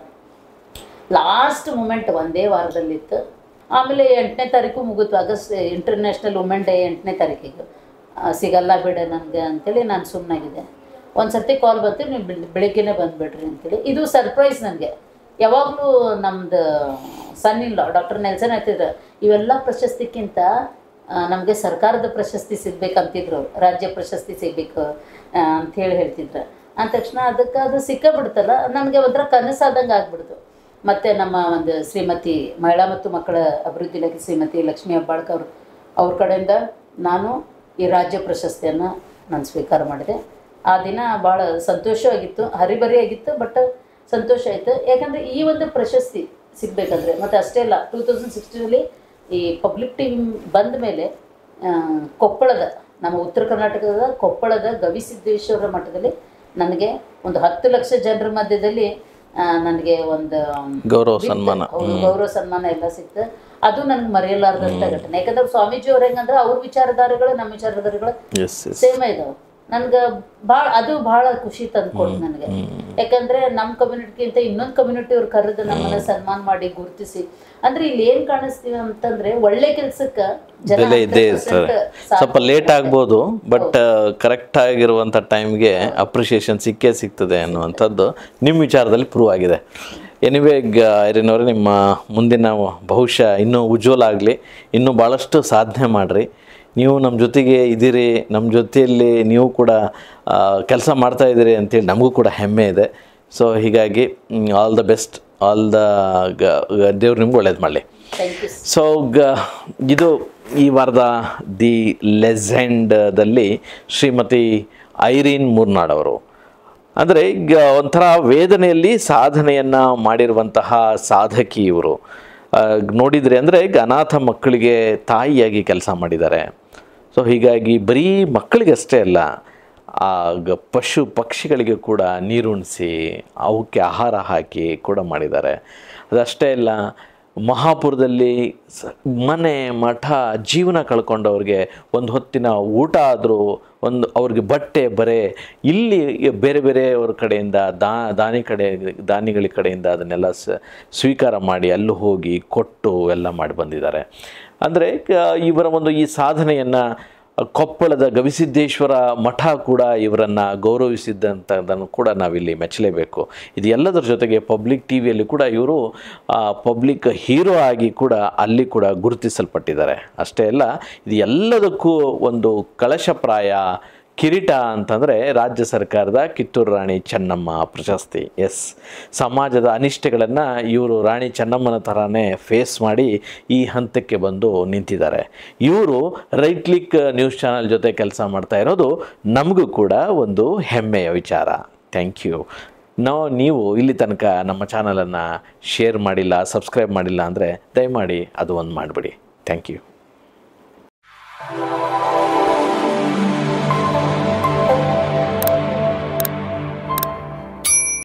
ಲಾಸ್ಟ್ ಮೂಮೆಂಟ್ ಒಂದೇ ವಾರದಲ್ಲಿತ್ತು ಆಮೇಲೆ ಎಂಟನೇ ತಾರೀಕು ಮುಗಿತು ಆಗಸ್ಟ್ ಇಂಟರ್ನ್ಯಾಷನಲ್ ವುಮೆನ್ ಡೇ ಎಂಟನೇ ತಾರೀಕಿಗೆ ಆ, ಸಿಗಲ್ಲ ಬಿಡ ನನಗೆ ಅಂತೇಳಿ ನಾನು ಸುಮ್ಮನಾಗಿದೆ ಒಂದು ಸರ್ತಿ ಕಾಲ್ ಬಂತು ನೀವು ಬೆಳ್- ಬೆಳಿಗ್ಗೆನೇ ಬಂದುಬಿಡ್ರಿ ಅಂತೇಳಿ ಇದು ಸರ್ಪ್ರೈಸ್ ನನಗೆ ಯಾವಾಗಲೂ ನಮ್ಮದು ಸನ್ ಇಲ್ಲ ಡಾಕ್ಟರ್ ನೆಲ್ಸನ್ ಹೇಳ್ತಿದ್ರು ಇವೆಲ್ಲ ಪ್ರಶಸ್ತಿಕ್ಕಿಂತ ನಮಗೆ ಸರ್ಕಾರದ ಪ್ರಶಸ್ತಿ ಸಿಗ್ಬೇಕಂತಿದ್ರು ಅವ್ರು. ರಾಜ್ಯ ಪ್ರಶಸ್ತಿ ಸಿಗಬೇಕು ಅಂಥೇಳಿ ಹೇಳ್ತಿದ್ರು ಅಂದ ತಕ್ಷಣ ಅದಕ್ಕೆ ಅದು ಸಿಕ್ಕಬಿಡ್ತಲ್ಲ ನನಗೆ ಒಂಥರ ಕನಸಾದಂಗೆ ಆಗ್ಬಿಡ್ತು ಮತ್ತು ನಮ್ಮ ಒಂದು ಶ್ರೀಮತಿ ಮಹಿಳಾ ಮತ್ತು ಮಕ್ಕಳ ಅಭಿವೃದ್ಧಿ ಇಲಾಖೆ ಶ್ರೀಮತಿ ಲಕ್ಷ್ಮೀ ಹೆಬ್ಬಾಳ್ಕ ಅವರು ಅವ್ರ ಕಡೆಯಿಂದ ನಾನು ಈ ರಾಜ್ಯ ಪ್ರಶಸ್ತಿಯನ್ನು ನಾನು ಸ್ವೀಕಾರ ಮಾಡಿದೆ ಆ ದಿನ ಭಾಳ ಸಂತೋಷವಾಗಿತ್ತು ಹರಿಬರಿಯಾಗಿತ್ತು ಬಟ್ ಸಂತೋಷ ಆಯಿತು ಯಾಕಂದರೆ ಈ ಒಂದು ಪ್ರಶಸ್ತಿ ಸಿಗಬೇಕಂದ್ರೆ ಮತ್ತು ಅಷ್ಟೇ ಅಲ್ಲ ಟೂ ತೌಸಂಡ್ ಸಿಕ್ಸ್ಟೀನಲ್ಲಿ ಈ ಪಬ್ಲಿಕ್ ಟಿವಿ ಬಂದ ಮೇಲೆ ಆ, ಕೊಪ್ಪಳದ ನಮ್ಮ ಉತ್ತರ ಕರ್ನಾಟಕದ ಕೊಪ್ಪಳದ ಗವಿಸಿದ್ದೇಶ್ವರ ಮಠದಲ್ಲಿ ನನಗೆ ಒಂದು ಹತ್ತು ಲಕ್ಷ ಜನರ ಮಧ್ಯದಲ್ಲಿ ಆ, ನನಗೆ ಒಂದು ಗೌರವ with ಸನ್ಮಾನ ಅವ್ರ ಗೌರವ ಸನ್ಮಾನ ಎಲ್ಲ ಸಿಕ್ತು ಅದು ನನಗೆ ಮರೆಯಲಾರ್ದಂಥ ಘಟನೆ ಯಾಕಂದ್ರೆ ಸ್ವಾಮೀಜಿ ಅವ್ರ ಹೆಂಗಂದ್ರೆ ಅವ್ರ ವಿಚಾರಧಾರೆಗಳು ನಮ್ಮ ವಿಚಾರಧಾರೆಗಳು ಎಸ್ ಎಸ್ ಸೇಮ್ ಇದಾವೆ ನನ್ಗೆ ಭಾಳ ಅದು ಭಾಳ ಖುಷಿ ತಂದ್ಕೊಡ್ತು ನನಗೆ ಯಾಕಂದ್ರೆ ನಮ್ಮ ಕಮ್ಯುನಿಟಿಗಿಂತ ಇನ್ನೊಂದು ಕಮ್ಯುನಿಟಿ ಅವ್ರು ಕರೆದು ನಮ್ಮನ್ನ ಸನ್ಮಾನ ಮಾಡಿ ಗುರುತಿಸಿ ಅಂದ್ರೆ ಇಲ್ಲಿ ಏನ್ ಕಾಣಿಸ್ತೀವಿ ಅಂತಂದ್ರೆ ಒಳ್ಳೆ ಕೆಲ್ಸಕ್ಕೆ ಜನ ಬೆಲೆ ಇದ್ದೇ 100% ಇರ್ತಾರೆ ಸಾಥ್ ಸ್ವಲ್ಪ ಲೇಟ್ ಆಗ್ಬೋದು ಬಟ್ ಕರೆಕ್ಟ್ ಆಗಿರುವಂಥ ಟೈಮ್ಗೆ ಅಪ್ರಿಷಿಯೇಷನ್ ಸಿಕ್ಕೇ ಸಿಗ್ತದೆ ಅನ್ನುವಂಥದ್ದು ನಿಮ್ಮ ವಿಚಾರದಲ್ಲಿ ಪ್ರೂವ್ ಆಗಿದೆ ಎನಿವೇ ಐರಿನವ್ರೆ ನಿಮ್ಮ ಮುಂದಿನ ಭವಿಷ್ಯ ಇನ್ನೂ ಉಜ್ವಲ ಆಗಲಿ ಇನ್ನೂ ಭಾಳಷ್ಟು ಸಾಧನೆ ಮಾಡಿರಿ ನೀವು ನಮ್ಮ ಜೊತೆಗೆ ಇದ್ದೀರಿ ನಮ್ಮ ಜೊತೆಯಲ್ಲಿ ನೀವು ಕೂಡ ಕೆಲಸ ಮಾಡ್ತಾ ಇದ್ದೀರಿ ಅಂತೇಳಿ ನಮಗೂ ಕೂಡ ಹೆಮ್ಮೆ ಇದೆ ಸೊ ಹೀಗಾಗಿ all the best all the ದೇವ್ರು ನಿಮ್ಗೆ ಒಳ್ಳೇದು ಮಾಡಲಿ ಥ್ಯಾಂಕ್ ಯು ಸೊ ಗ ಇದು ಈ ವಾರದ ದಿ ಲೆಜೆಂಡದಲ್ಲಿ ಶ್ರೀಮತಿ ಐರೀನ್ ಮೂರ್ನಾಡ್ ಅವರು ಅಂದರೆ ಈಗ ಒಂಥರ ವೇದನೆಯಲ್ಲಿ ಸಾಧನೆಯನ್ನು ಮಾಡಿರುವಂತಹ ಸಾಧಕಿ ಇವರು ಆ, ನೋಡಿದರೆ ಅಂದರೆ ಅನಾಥ ಮಕ್ಕಳಿಗೆ ತಾಯಿಯಾಗಿ ಕೆಲಸ ಮಾಡಿದ್ದಾರೆ ಸೊ ಹೀಗಾಗಿ ಬರೀ ಮಕ್ಕಳಿಗಷ್ಟೇ ಅಲ್ಲ ಆ ಗ- ಪಶು ಪಕ್ಷಿಗಳಿಗೆ ಕೂಡ ನೀರುಣಿಸಿ ಅವಕ್ಕೆ ಆಹಾರ ಹಾಕಿ ಕೂಡ ಮಾಡಿದ್ದಾರೆ ಅದಷ್ಟೇ ಅಲ್ಲ ಮಹಾಪುರದಲ್ಲಿ ಸ ಮನೆ ಮಠ ಜೀವನ ಕಳ್ಕೊಂಡವ್ರಿಗೆ ಒಂದು ಹೊತ್ತಿನ ಊಟ ಆದರೂ ಒಂದು ಅವ್ರಿಗೆ ಬಟ್ಟೆ ಬರೆ ಇಲ್ಲಿ ಬೇರೆ ಬೇರೆಯವ್ರ ಕಡೆಯಿಂದ ದಾ ದಾನಿ ಕಡೆ ದಾನಿಗಳ ಕಡೆಯಿಂದ ಅದನ್ನೆಲ್ಲ ಸ ಸ್ವೀಕಾರ ಮಾಡಿ ಅಲ್ಲಿ ಹೋಗಿ ಕೊಟ್ಟು ಎಲ್ಲ ಮಾಡಿ ಬಂದಿದ್ದಾರೆ ಅಂದರೆ ಇವರ ಒಂದು ಈ ಸಾಧನೆಯನ್ನು ಕೊಪ್ಪಳದ ಗವಿಸಿದ್ದೇಶ್ವರ ಮಠ ಕೂಡ ಇವರನ್ನು ಗೌರವಿಸಿದ್ದಂಥದ್ದನ್ನು ಕೂಡ ನಾವಿಲ್ಲಿ ಮೆಚ್ಚಲೇಬೇಕು ಇದು ಎಲ್ಲದರ ಜೊತೆಗೆ ಪಬ್ಲಿಕ್ ಟಿ ವಿಯಲ್ಲಿ ಕೂಡ ಇವರು ಪಬ್ಲಿಕ್ ಹೀರೋ ಆಗಿ ಕೂಡ ಅಲ್ಲಿ ಕೂಡ ಗುರುತಿಸಲ್ಪಟ್ಟಿದ್ದಾರೆ ಅಷ್ಟೇ ಅಲ್ಲ ಇದು ಎಲ್ಲದಕ್ಕೂ ಒಂದು ಕಳಶಪ್ರಾಯ ಕಿರೀಟ ಅಂತಂದರೆ ರಾಜ್ಯ ಸರ್ಕಾರದ ಕಿತ್ತೂರು ರಾಣಿ ಚೆನ್ನಮ್ಮ ಪ್ರಶಸ್ತಿ ಎಸ್ ಸಮಾಜದ ಅನಿಷ್ಟಗಳನ್ನು ಇವರು ರಾಣಿ ಚೆನ್ನಮ್ಮನ ಥರನೇ ಫೇಸ್ ಮಾಡಿ ಈ ಹಂತಕ್ಕೆ ಬಂದು ನಿಂತಿದ್ದಾರೆ ಇವರು ರೈಟ್ ಕ್ಲಿಕ್ ನ್ಯೂಸ್ ಚಾನಲ್ ಜೊತೆ ಕೆಲಸ ಮಾಡ್ತಾ ಇರೋದು ನಮಗೂ ಕೂಡ ಒಂದು ಹೆಮ್ಮೆಯ ವಿಚಾರ ಥ್ಯಾಂಕ್ ಯು ನಾವು ನೀವು ಇಲ್ಲಿ ತನಕ ನಮ್ಮ ಚಾನಲನ್ನು ಶೇರ್ ಮಾಡಿಲ್ಲ ಸಬ್ಸ್ಕ್ರೈಬ್ ಮಾಡಿಲ್ಲ ಅಂದರೆ ದಯಮಾಡಿ ಅದು ಒಂದು ಮಾಡಿಬಿಡಿ ಥ್ಯಾಂಕ್ ಯು